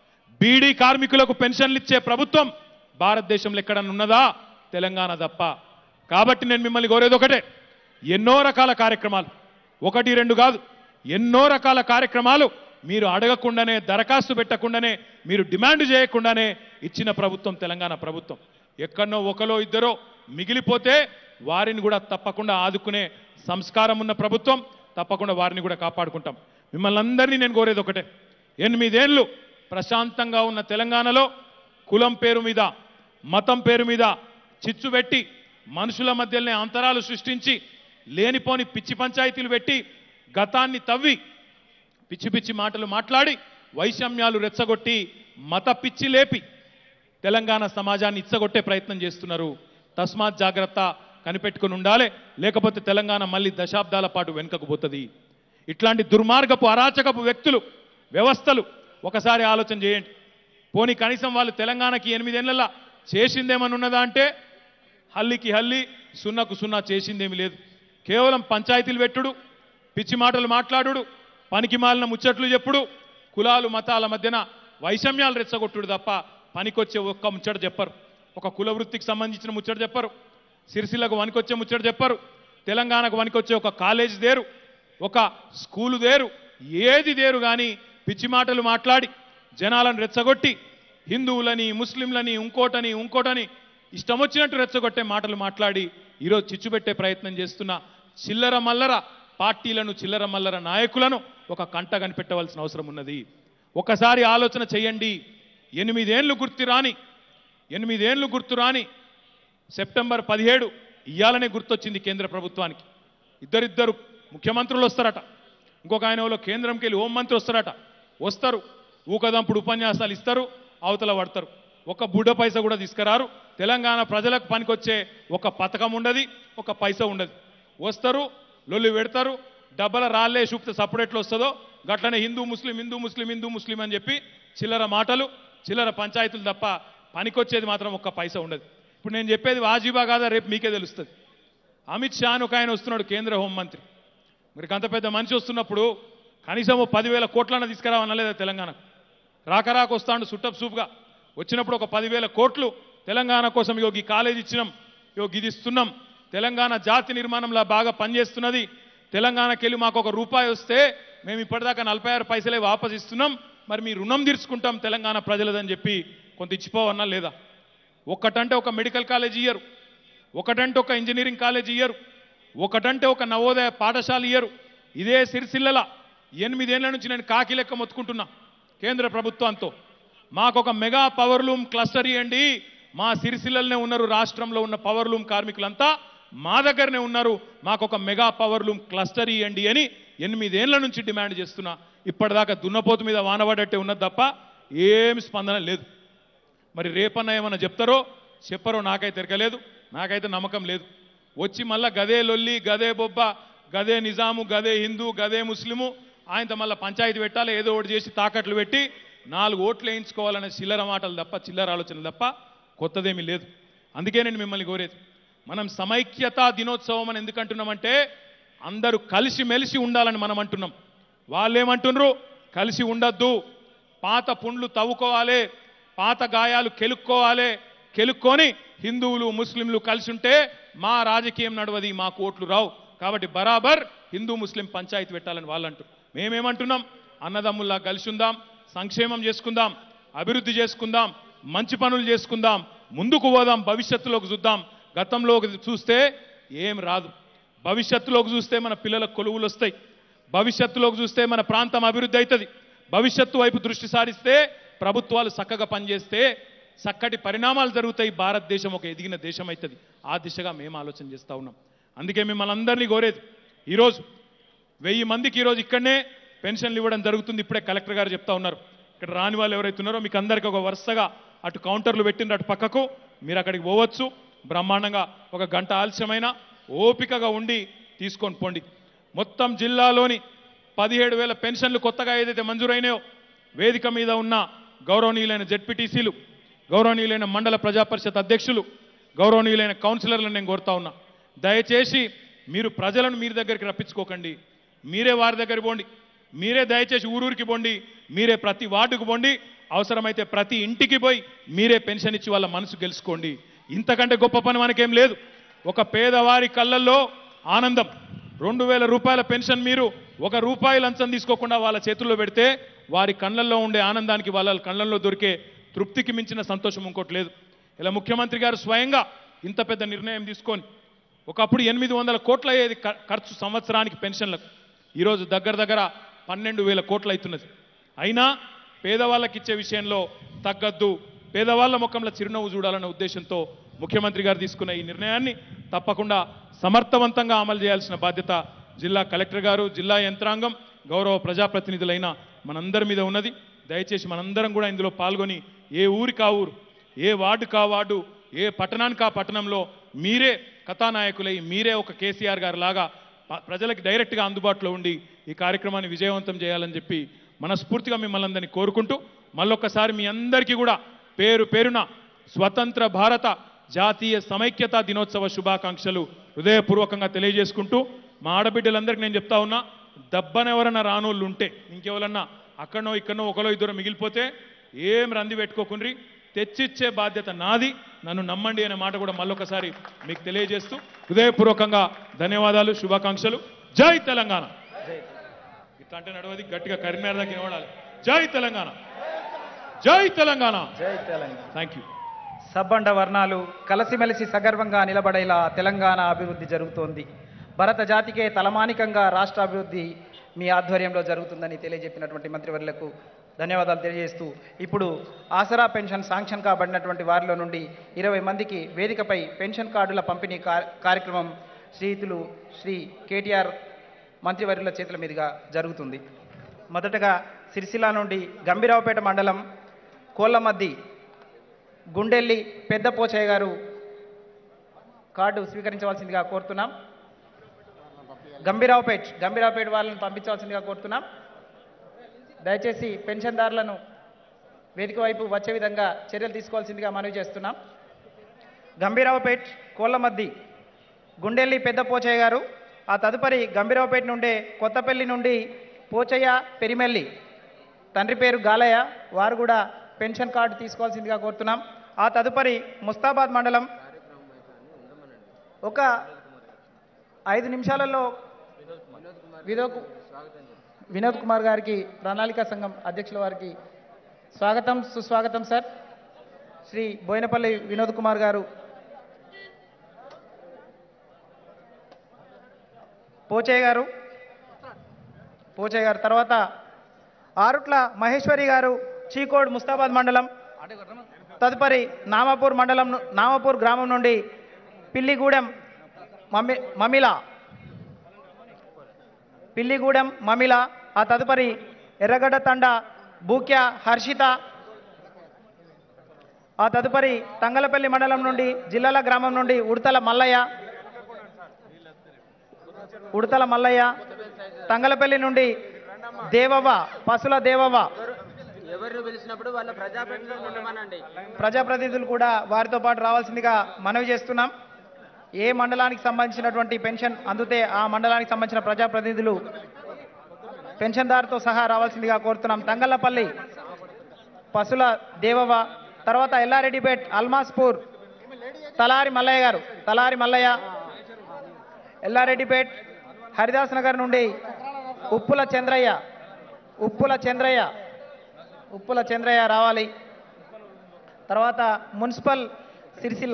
బీడీ కార్మికులకు పెన్షన్లు ఇచ్చే ప్రభుత్వం భారతదేశంలో ఎక్కడన్నా ఉన్నదా తెలంగాణ తప్ప కాబట్టి నేను మిమ్మల్ని కోరేది ఒకటే ఎన్నో రకాల కార్యక్రమాలు ఒకటి రెండు కాదు ఎన్నో రకాల కార్యక్రమాలు మీరు అడగకుండానే దరఖాస్తు పెట్టకుండానే మీరు డిమాండ్ చేయకుండానే ఇచ్చిన ప్రభుత్వం తెలంగాణ ప్రభుత్వం ఎక్కడనో ఒకలో ఇద్దరో మిగిలిపోతే వారిని కూడా తప్పకుండా ఆదుకునే సంస్కారం ఉన్న ప్రభుత్వం తప్పకుండా వారిని కూడా కాపాడుకుంటాం మిమ్మల్ని అందరినీ నేను కోరేది ఒకటే ఎనిమిదేళ్ళు ప్రశాంతంగా ఉన్న తెలంగాణలో కులం పేరు మీద మతం పేరు మీద చిచ్చు పెట్టి మనుషుల మధ్యలోనే అంతరాలు సృష్టించి లేనిపోని పిచ్చి పంచాయతీలు పెట్టి గతాన్ని తవ్వి పిచ్చి పిచ్చి మాటలు మాట్లాడి వైషమ్యాలు రెచ్చగొట్టి మత పిచ్చి లేపి తెలంగాణ సమాజాన్ని ఇచ్చగొట్టే ప్రయత్నం చేస్తున్నారు తస్మాత్ జాగ్రత్త కనిపెట్టుకుని ఉండాలి లేకపోతే తెలంగాణ మళ్ళీ దశాబ్దాల పాటు వెనుకకు పోతుంది ఇట్లాంటి దుర్మార్గపు అరాచకపు వ్యక్తులు వ్యవస్థలు ఒకసారి ఆలోచన చేయండి పోనీ కనీసం వాళ్ళు తెలంగాణకి ఎనిమిదేళ్ల చేసిందేమని ఉన్నదా అంటే హల్లికి హల్లి సున్నకు సున్నా చేసిందేమి లేదు కేవలం పంచాయతీలు పెట్టుడు పిచ్చి మాటలు మాట్లాడుడు పనికి మాలిన ముచ్చట్లు చెప్పుడు కులాలు మతాల మధ్యన వైషమ్యాలు రెచ్చగొట్టుడు తప్ప పనికొచ్చే ఒక్క ముచ్చట చెప్పరు ఒక కుల వృత్తికి సంబంధించిన ముచ్చట చెప్పరు సిరిసిల్లకు వనికొచ్చే ముచ్చట చెప్పరు తెలంగాణకు వనికొచ్చే ఒక కాలేజ్ దేరు ఒక స్కూలు దేరు ఏది దేరు కానీ పిచ్చి మాటలు మాట్లాడి జనాలను రెచ్చగొట్టి హిందువులని ముస్లింలని ఇంకోటని ఇంకోటని ఇష్టం వచ్చినట్టు రెచ్చగొట్టే మాటలు మాట్లాడి ఈరోజు చిచ్చుపెట్టే ప్రయత్నం చేస్తున్న చిల్లర మల్లర పార్టీలను చిల్లర మల్లర నాయకులను ఒక కంట కనిపెట్టవలసిన అవసరం ఉన్నది ఒకసారి ఆలోచన చేయండి ఎనిమిదేళ్లు గుర్తు రాని ఎనిమిదేళ్లు గుర్తు రాని సెప్టెంబర్ పదిహేడు ఇయ్యాలనే గుర్తొచ్చింది కేంద్ర ప్రభుత్వానికి ఇద్దరిద్దరు ముఖ్యమంత్రులు వస్తారట ఇంకొక ఆయన వాళ్ళు కేంద్రంకి వెళ్ళి హోంమంత్రి వస్తారట వస్తారు ఊకదంపుడు ఉపన్యాసాలు ఇస్తారు అవతల పడతారు ఒక బుడ్డ పైస కూడా తీసుకురారు తెలంగాణ ప్రజలకు పనికొచ్చే ఒక పథకం ఉండదు ఒక పైస ఉండదు వస్తారు లొల్లి పెడతారు డబ్బల రాళ్ళే చూపితే సప్పుడు ఎట్లా వస్తుందో గట్లనే హిందూ ముస్లిం హిందూ ముస్లిం హిందూ ముస్లిం అని చెప్పి చిల్లర మాటలు చిల్లర పంచాయతీలు తప్ప పనికొచ్చేది మాత్రం ఒక్క పైసా ఉండదు ఇప్పుడు నేను చెప్పేది వాజీబా కాదా రేపు మీకే తెలుస్తుంది అమిత్ షా అని ఒక ఆయన వస్తున్నాడు కేంద్ర హోంమంత్రి మరి అంత పెద్ద మనిషి వస్తున్నప్పుడు కనీసం ఓ పదివేల కోట్లన్న తీసుకురావనలేదా తెలంగాణకు రాక రాక వస్తాడు సుట్టప్ సూప్గా వచ్చినప్పుడు ఒక పదివేల కోట్లు తెలంగాణ కోసం ఇగో ఈ కాలేజ్ ఇచ్చినాం ఇగో ఇది ఇస్తున్నాం తెలంగాణ జాతి నిర్మాణంలో బాగా పనిచేస్తున్నది తెలంగాణకి వెళ్ళి మాకు ఒక రూపాయి వస్తే మేము ఇప్పటిదాకా నలభై ఆరు పైసలే వాపస్ ఇస్తున్నాం మరి మీ రుణం తీర్చుకుంటాం తెలంగాణ ప్రజలదని చెప్పి కొంత ఇచ్చిపోవన్నా లేదా ఒక్కటంటే ఒక మెడికల్ కాలేజ్ ఇయ్యరు ఒకటంటే ఒక ఇంజనీరింగ్ కాలేజ్ ఇయ్యరు ఒకటంటే ఒక నవోదయ పాఠశాల ఇయ్యరు ఇదే సిరిసిల్లల ఎనిమిదేళ్ల నుంచి నేను కాకి లెక్క మొత్తుకుంటున్నా కేంద్ర ప్రభుత్వంతో మాకు ఒక మెగా పవర్ లూమ్ క్లస్టర్ ఇవ్వండి మా సిరిసిల్లలనే ఉన్నారు రాష్ట్రంలో ఉన్న పవర్ లూమ్ కార్మికులంతా మా దగ్గరనే ఉన్నారు మాకు ఒక మెగా పవర్ లూమ్ క్లస్టర్ ఇవ్వండి అని ఎనిమిదేళ్ల నుంచి డిమాండ్ చేస్తున్నా ఇప్పటిదాకా దున్నపోతు మీద వానబడట్టే ఉన్నది తప్ప ఏమి స్పందన లేదు మరి రేపన్న ఏమన్నా చెప్తారో చెప్పరో నాకైతే తిరగలేదు నాకైతే నమ్మకం లేదు వచ్చి మళ్ళా గదే లొల్లి గదే బొబ్బ గదే నిజాము గదే హిందూ గదే ముస్లిము ఆయనతో మళ్ళీ పంచాయతీ పెట్టాలి ఏదో ఒకటి చేసి తాకట్లు పెట్టి నాలుగు ఓట్లు వేయించుకోవాలనే చిల్లర మాటలు తప్ప చిల్లర ఆలోచనలు తప్ప కొత్తదేమీ లేదు అందుకే నేను మిమ్మల్ని కోరేది మనం సమైక్యతా దినోత్సవం అని ఎందుకు అంటున్నామంటే అందరూ కలిసి మెలిసి ఉండాలని మనం అంటున్నాం వాళ్ళేమంటున్నారు కలిసి ఉండద్దు పాత పుండ్లు తవ్వుకోవాలి పాత గాయాలు కెలుక్కోవాలి కెలుక్కొని హిందువులు ముస్లింలు కలిసి ఉంటే మా రాజకీయం నడవది మా కోట్లు రావు కాబట్టి బరాబర్ హిందూ ముస్లిం పంచాయతీ పెట్టాలని వాళ్ళు అంటారు మేమేమంటున్నాం అన్నదమ్ముల్లా కలిసి ఉందాం సంక్షేమం చేసుకుందాం అభివృద్ధి చేసుకుందాం మంచి పనులు చేసుకుందాం ముందుకు పోదాం భవిష్యత్తులోకి చూద్దాం గతంలోకి చూస్తే ఏం రాదు భవిష్యత్తులోకి చూస్తే మన పిల్లలకు కొలువులు వస్తాయి భవిష్యత్తులోకి చూస్తే మన ప్రాంతం అభివృద్ధి అవుతుంది భవిష్యత్తు వైపు దృష్టి సారిస్తే ప్రభుత్వాలు చక్కగా పనిచేస్తే చక్కటి పరిణామాలు జరుగుతాయి భారతదేశం ఒక ఎదిగిన దేశం అవుతుంది ఆ దిశగా మేము ఆలోచన చేస్తూ ఉన్నాం అందుకే మిమ్మల్ని అందరినీ కోరేది ఈరోజు వెయ్యి మందికి ఈరోజు ఇక్కడనే పెన్షన్లు ఇవ్వడం జరుగుతుంది ఇప్పుడే కలెక్టర్ గారు చెప్తా ఉన్నారు ఇక్కడ రాని వాళ్ళు ఎవరైతే ఉన్నారో మీకు అందరికీ ఒక వరుసగా అటు కౌంటర్లు పెట్టిండ్రు అటు పక్కకు మీరు అక్కడికి పోవచ్చు బ్రహ్మాండంగా ఒక గంట ఆలస్యమైన ఓపికగా ఉండి తీసుకొని పోండి మొత్తం జిల్లాలోని పదిహేడు వేల పెన్షన్లు కొత్తగా ఏదైతే మంజూరైనాయో వేదిక మీద ఉన్న గౌరవనీయులైన జెడ్పీటీసీలు గౌరవనీయులైన మండల ప్రజాపరిషత్ అధ్యక్షులు గౌరవనీయులైన కౌన్సిలర్లను నేను కోరుతా ఉన్నా దయచేసి మీరు ప్రజలను మీరు దగ్గరికి రప్పించుకోకండి మీరే వారి దగ్గర పోండి మీరే దయచేసి ఊరూరికి పోండి మీరే ప్రతి వార్డుకు పోండి అవసరమైతే ప్రతి ఇంటికి పోయి మీరే పెన్షన్ ఇచ్చి వాళ్ళ మనసు గెలుచుకోండి ఇంతకంటే గొప్ప పని మనకేం లేదు ఒక పేదవారి కళ్ళల్లో ఆనందం రెండు వేల రూపాయల పెన్షన్ మీరు ఒక రూపాయి లంచం తీసుకోకుండా వాళ్ళ చేతుల్లో పెడితే వారి కళ్ళల్లో ఉండే ఆనందానికి వాళ్ళ కళ్ళల్లో దొరికే తృప్తికి మించిన సంతోషం ఇంకోటి లేదు ఇలా ముఖ్యమంత్రి గారు స్వయంగా ఇంత పెద్ద నిర్ణయం తీసుకొని ఒకప్పుడు ఎనిమిది వందల కోట్ల అయ్యేది ఖ- ఖర్చు సంవత్సరానికి పెన్షన్లకు ఈరోజు దగ్గర దగ్గర పన్నెండు వేల కోట్లు అవుతున్నది అయినా పేదవాళ్ళకి ఇచ్చే విషయంలో తగ్గద్దు పేదవాళ్ళ ముఖంలో చిరునవ్వు చూడాలన్న ఉద్దేశంతో ముఖ్యమంత్రి గారు తీసుకున్న ఈ నిర్ణయాన్ని తప్పకుండా సమర్థవంతంగా అమలు చేయాల్సిన బాధ్యత జిల్లా కలెక్టర్ గారు జిల్లా యంత్రాంగం గౌరవ ప్రజాప్రతినిధులైన మనందరి మీద ఉన్నది దయచేసి మనందరం కూడా ఇందులో పాల్గొని ఏ ఊరికి ఆ ఊరు ఏ వార్డు కా వార్డు ఏ పట్టణానికి ఆ పట్టణంలో మీరే కథానాయకులై మీరే ఒక కేసీఆర్ గారు లాగా ప- ప్రజలకు డైరెక్ట్గా అందుబాటులో ఉండి ఈ కార్యక్రమాన్ని విజయవంతం చేయాలని చెప్పి మనస్ఫూర్తిగా మిమ్మల్ని అందరినీ కోరుకుంటూ మళ్ళొక్కసారి మీ అందరికీ కూడా పేరు పేరున స్వతంత్ర భారత జాతీయ సమైక్యతా దినోత్సవ శుభాకాంక్షలు హృదయపూర్వకంగా తెలియజేసుకుంటూ మా ఆడబిడ్డలందరికీ నేను చెప్తా ఉన్నా దబ్బనెవరన్నా రానోళ్ళు ఉంటే ఇంకెవరన్నా అక్కడనో ఇక్కడనో ఒకలో ఇద్దరు మిగిలిపోతే ఏం రంది పెట్టుకోకుండ్రి తెచ్చిచ్చే బాధ్యత నాది నన్ను నమ్మండి అనే మాట కూడా మళ్ళొకసారి మీకు తెలియజేస్తూ హృదయపూర్వకంగా ధన్యవాదాలు శుభాకాంక్షలు జై తెలంగాణ ఇట్లా అంటే నడవది గట్టిగా కరీంనగర్ దగ్గర నిలబడాలి జై తెలంగాణ జై తెలంగాణ జై తెలంగాణ థ్యాంక్ యూ సబ్బండ వర్ణాలు కలసిమెలిసి సగర్వంగా నిలబడేలా తెలంగాణ అభివృద్ధి జరుగుతోంది భరత జాతికే తలమానికంగా రాష్ట్ర అభివృద్ధి మీ ఆధ్వర్యంలో జరుగుతుందని తెలియజెప్పినటువంటి మంత్రివర్యులకు ధన్యవాదాలు తెలియజేస్తూ ఇప్పుడు ఆసరా పెన్షన్ శాంక్షన్ కాబడినటువంటి వారిలో నుండి ఇరవై మందికి వేదికపై పెన్షన్ కార్డుల పంపిణీ కా- కార్యక్రమం శ్రీతులు శ్రీ కేటీఆర్ మంత్రివర్యుల చేతుల మీదుగా జరుగుతుంది మొదటగా సిరిసిల్ల నుండి గంభీరావుపేట మండలం కోళ్ళమద్ది గుండెల్లి పెద్ద పోచయ్య గారు కార్డు స్వీకరించవలసిందిగా కోరుతున్నాం గంభీరావుపేట్ గంభీరావుపేట వాళ్ళని పంపించవలసిందిగా కోరుతున్నాం దయచేసి పెన్షన్దారులను వేదిక వైపు వచ్చే విధంగా చర్యలు తీసుకోవాల్సిందిగా మనవి చేస్తున్నాం గంభీరావుపేట్ కోళ్ళమద్ది గుండెల్లి పెద్ద పోచయ్య గారు ఆ తదుపరి గంభీరావుపేట నుండి కొత్తపల్లి నుండి పోచయ్య పెరిమెల్లి తండ్రి పేరు గాలయ్య వారు కూడా పెన్షన్ కార్డు తీసుకోవాల్సిందిగా కోరుతున్నాం ఆ తదుపరి ముస్తాబాద్ మండలం ఒక ఐదు నిమిషాలలో వినోద్ వినోద్ కుమార్ గారికి ప్రణాళికా సంఘం అధ్యక్షుల వారికి స్వాగతం సుస్వాగతం సార్ శ్రీ బోయినపల్లి వినోద్ కుమార్ గారు పోచయ్య గారు పోచయ్య గారు తర్వాత ఆరుట్ల మహేశ్వరి గారు చీకోడ్ ముస్తాబాద్ మండలం తదుపరి నామాపూర్ మండలం ను- నామాపూర్ గ్రామం నుండి పిల్లిగూడెం మమ్మి మమిల పిల్లిగూడెం మమిల ఆ తదుపరి ఎర్రగడ్డ తండ బూక్య హర్షిత ఆ తదుపరి తంగలపల్లి మండలం నుండి జిల్లాల గ్రామం నుండి ఉడతల మల్లయ్య ఉడతల మల్లయ్య తంగలపల్లి నుండి దేవవ్వ పసుల దేవవ్వ ఎవరిని పిలిచినప్పుడు వాళ్ళ ప్రజాప్రతినిధులు ఉండమనండి ప్రజాప్రతినిధులు కూడా వారితో పాటు రావాల్సిందిగా మనవి చేస్తున్నాం ఏ మండలానికి సంబంధించినటువంటి పెన్షన్ అందుతే ఆ మండలానికి సంబంధించిన ప్రజాప్రతినిధులు పెన్షన్దారుతో సహా రావాల్సిందిగా కోరుతున్నాం తంగళ్ళపల్లి పసుల దేవవ తర్వాత ఎల్లారెడ్డిపేట్ అల్మాస్పూర్ తలారి మల్లయ్య గారు తలారి మల్లయ్య ఎల్లారెడ్డిపేట్ హరిదాస్ నగర్ నుండి ఉప్పుల చంద్రయ్య ఉప్పుల చంద్రయ్య ఉప్పుల చంద్రయ్య రావాలి తర్వాత మున్సిపల్ సిరిసిల్ల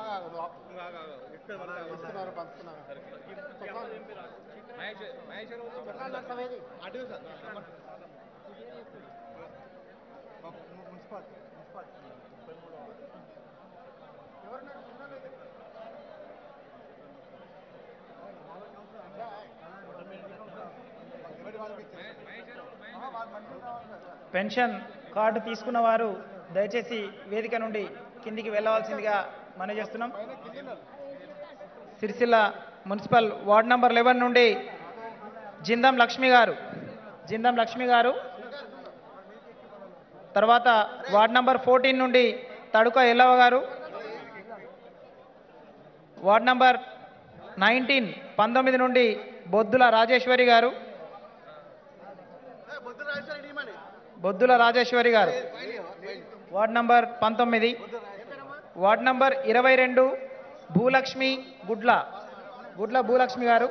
పెన్షన్ కార్డు తీసుకున్న వారు దయచేసి వేదిక నుండి కిందికి వెళ్ళవలసిందిగా మనవి చేస్తున్నాం Sircilla municipal ward number eleven నుండి జిందం లక్ష్మి గారు జిందం లక్ష్మి గారు తర్వాత వార్డ్ నంబర్ ఫోర్టీన్ నుండి తడుక ఎల్లవ గారు వార్డ్ నంబర్ నైన్టీన్ పంతొమ్మిది నుండి బొద్దుల రాజేశ్వరి గారు బొద్దుల రాజేశ్వరి గారు వార్డ్ నంబర్ పంతొమ్మిది వార్డ్ నంబర్ ఇరవై రెండు భూలక్ష్మి గుడ్ల గుడ్ల భూలక్ష్మి గారు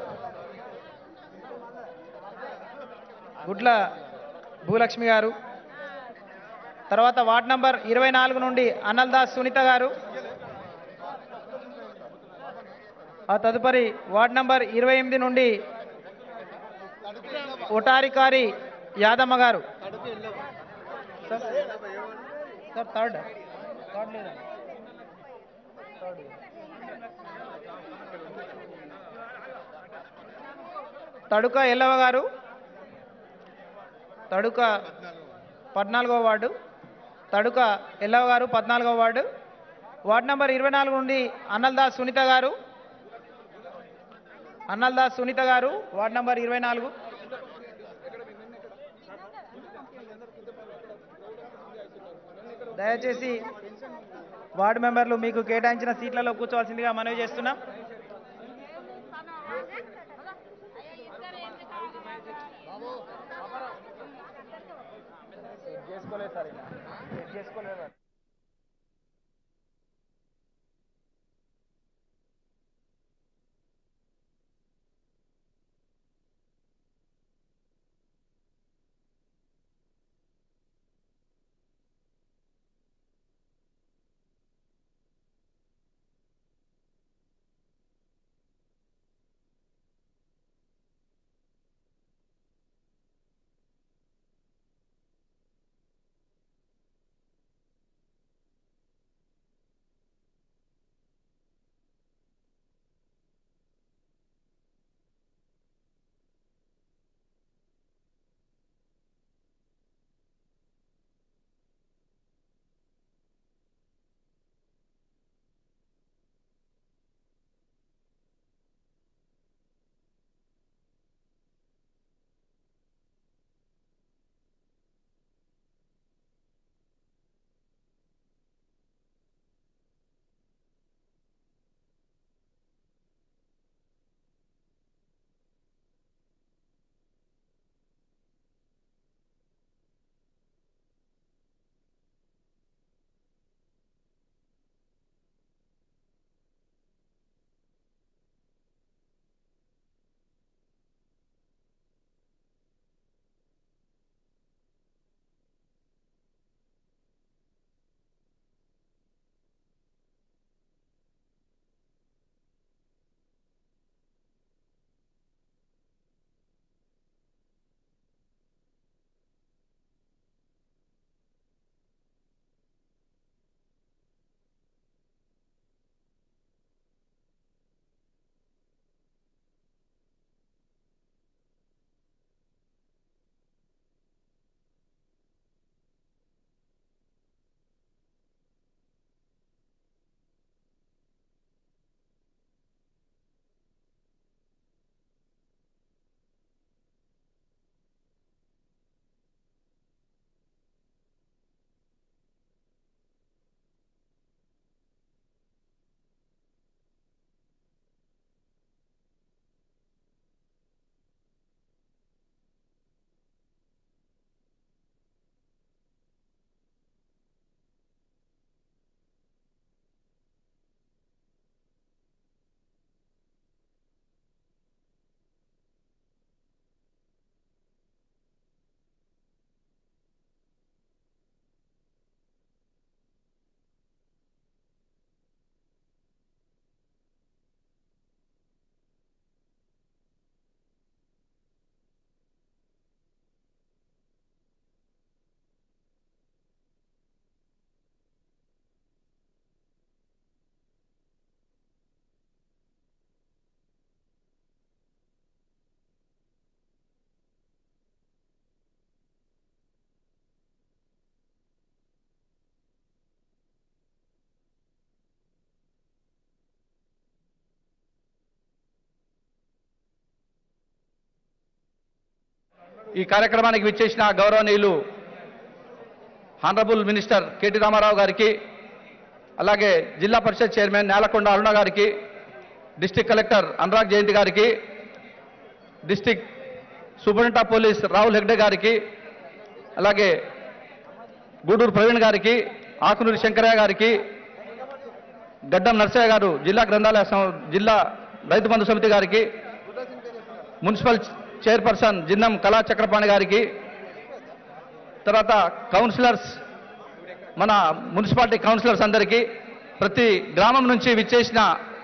గుడ్ల భూలక్ష్మి గారు తర్వాత వార్డ్ నంబర్ ఇరవై నాలుగు నుండి అన్నల్దాస్ సునీత గారు ఆ తదుపరి వార్డ్ నంబర్ ఇరవై ఎనిమిది నుండి ఒటారికారి యాదమ్మ గారు సార్ సార్ థర్డ్ థర్డ్ లేదా తడుక ఎల్లవ గారు తడుక పద్నాలుగో వార్డు తడుక ఎల్లవ గారు పద్నాలుగో వార్డు వార్డు నంబర్ ఇరవై నాలుగు నుండి అన్నల్దాస్ సునీత గారు అన్నల్దాస్ సునీత గారు వార్డు నంబర్ ఇరవై నాలుగు దయచేసి వార్డు మెంబర్లు మీకు కేటాయించిన సీట్లలో కూర్చోవాల్సిందిగా మనవి చేస్తున్నాం చేసుకోలేదు సార్ చేసుకోలేదు ఈ కార్యక్రమానికి విచ్చేసిన గౌరవనీయులు హానరబుల్ మినిస్టర్ కేటీ రామారావు గారికి అలాగే జిల్లా పరిషత్ చైర్మన్ నేలకొండ అరుణ గారికి డిస్టిక్ కలెక్టర్ అనురాగ్ జయంతి గారికి district superintendent of police Rahul Hegde గారికి అలాగే గూడూరు ప్రవీణ్ గారికి ఆకునూరి శంకరయ్య గారికి గడ్డం నర్సయ్య గారు జిల్లా గ్రంథాలయ సం- జిల్లా రైతు బంధు సమితి గారికి మున్సిపల్ చైర్పర్సన్ జిన్నం కళా చక్రపాణి గారికి తర్వాత కౌన్సిలర్స్ మన మున్సిపాలిటీ కౌన్సిలర్స్ అందరికీ ప్రతి గ్రామం నుంచి విచ్చేసిన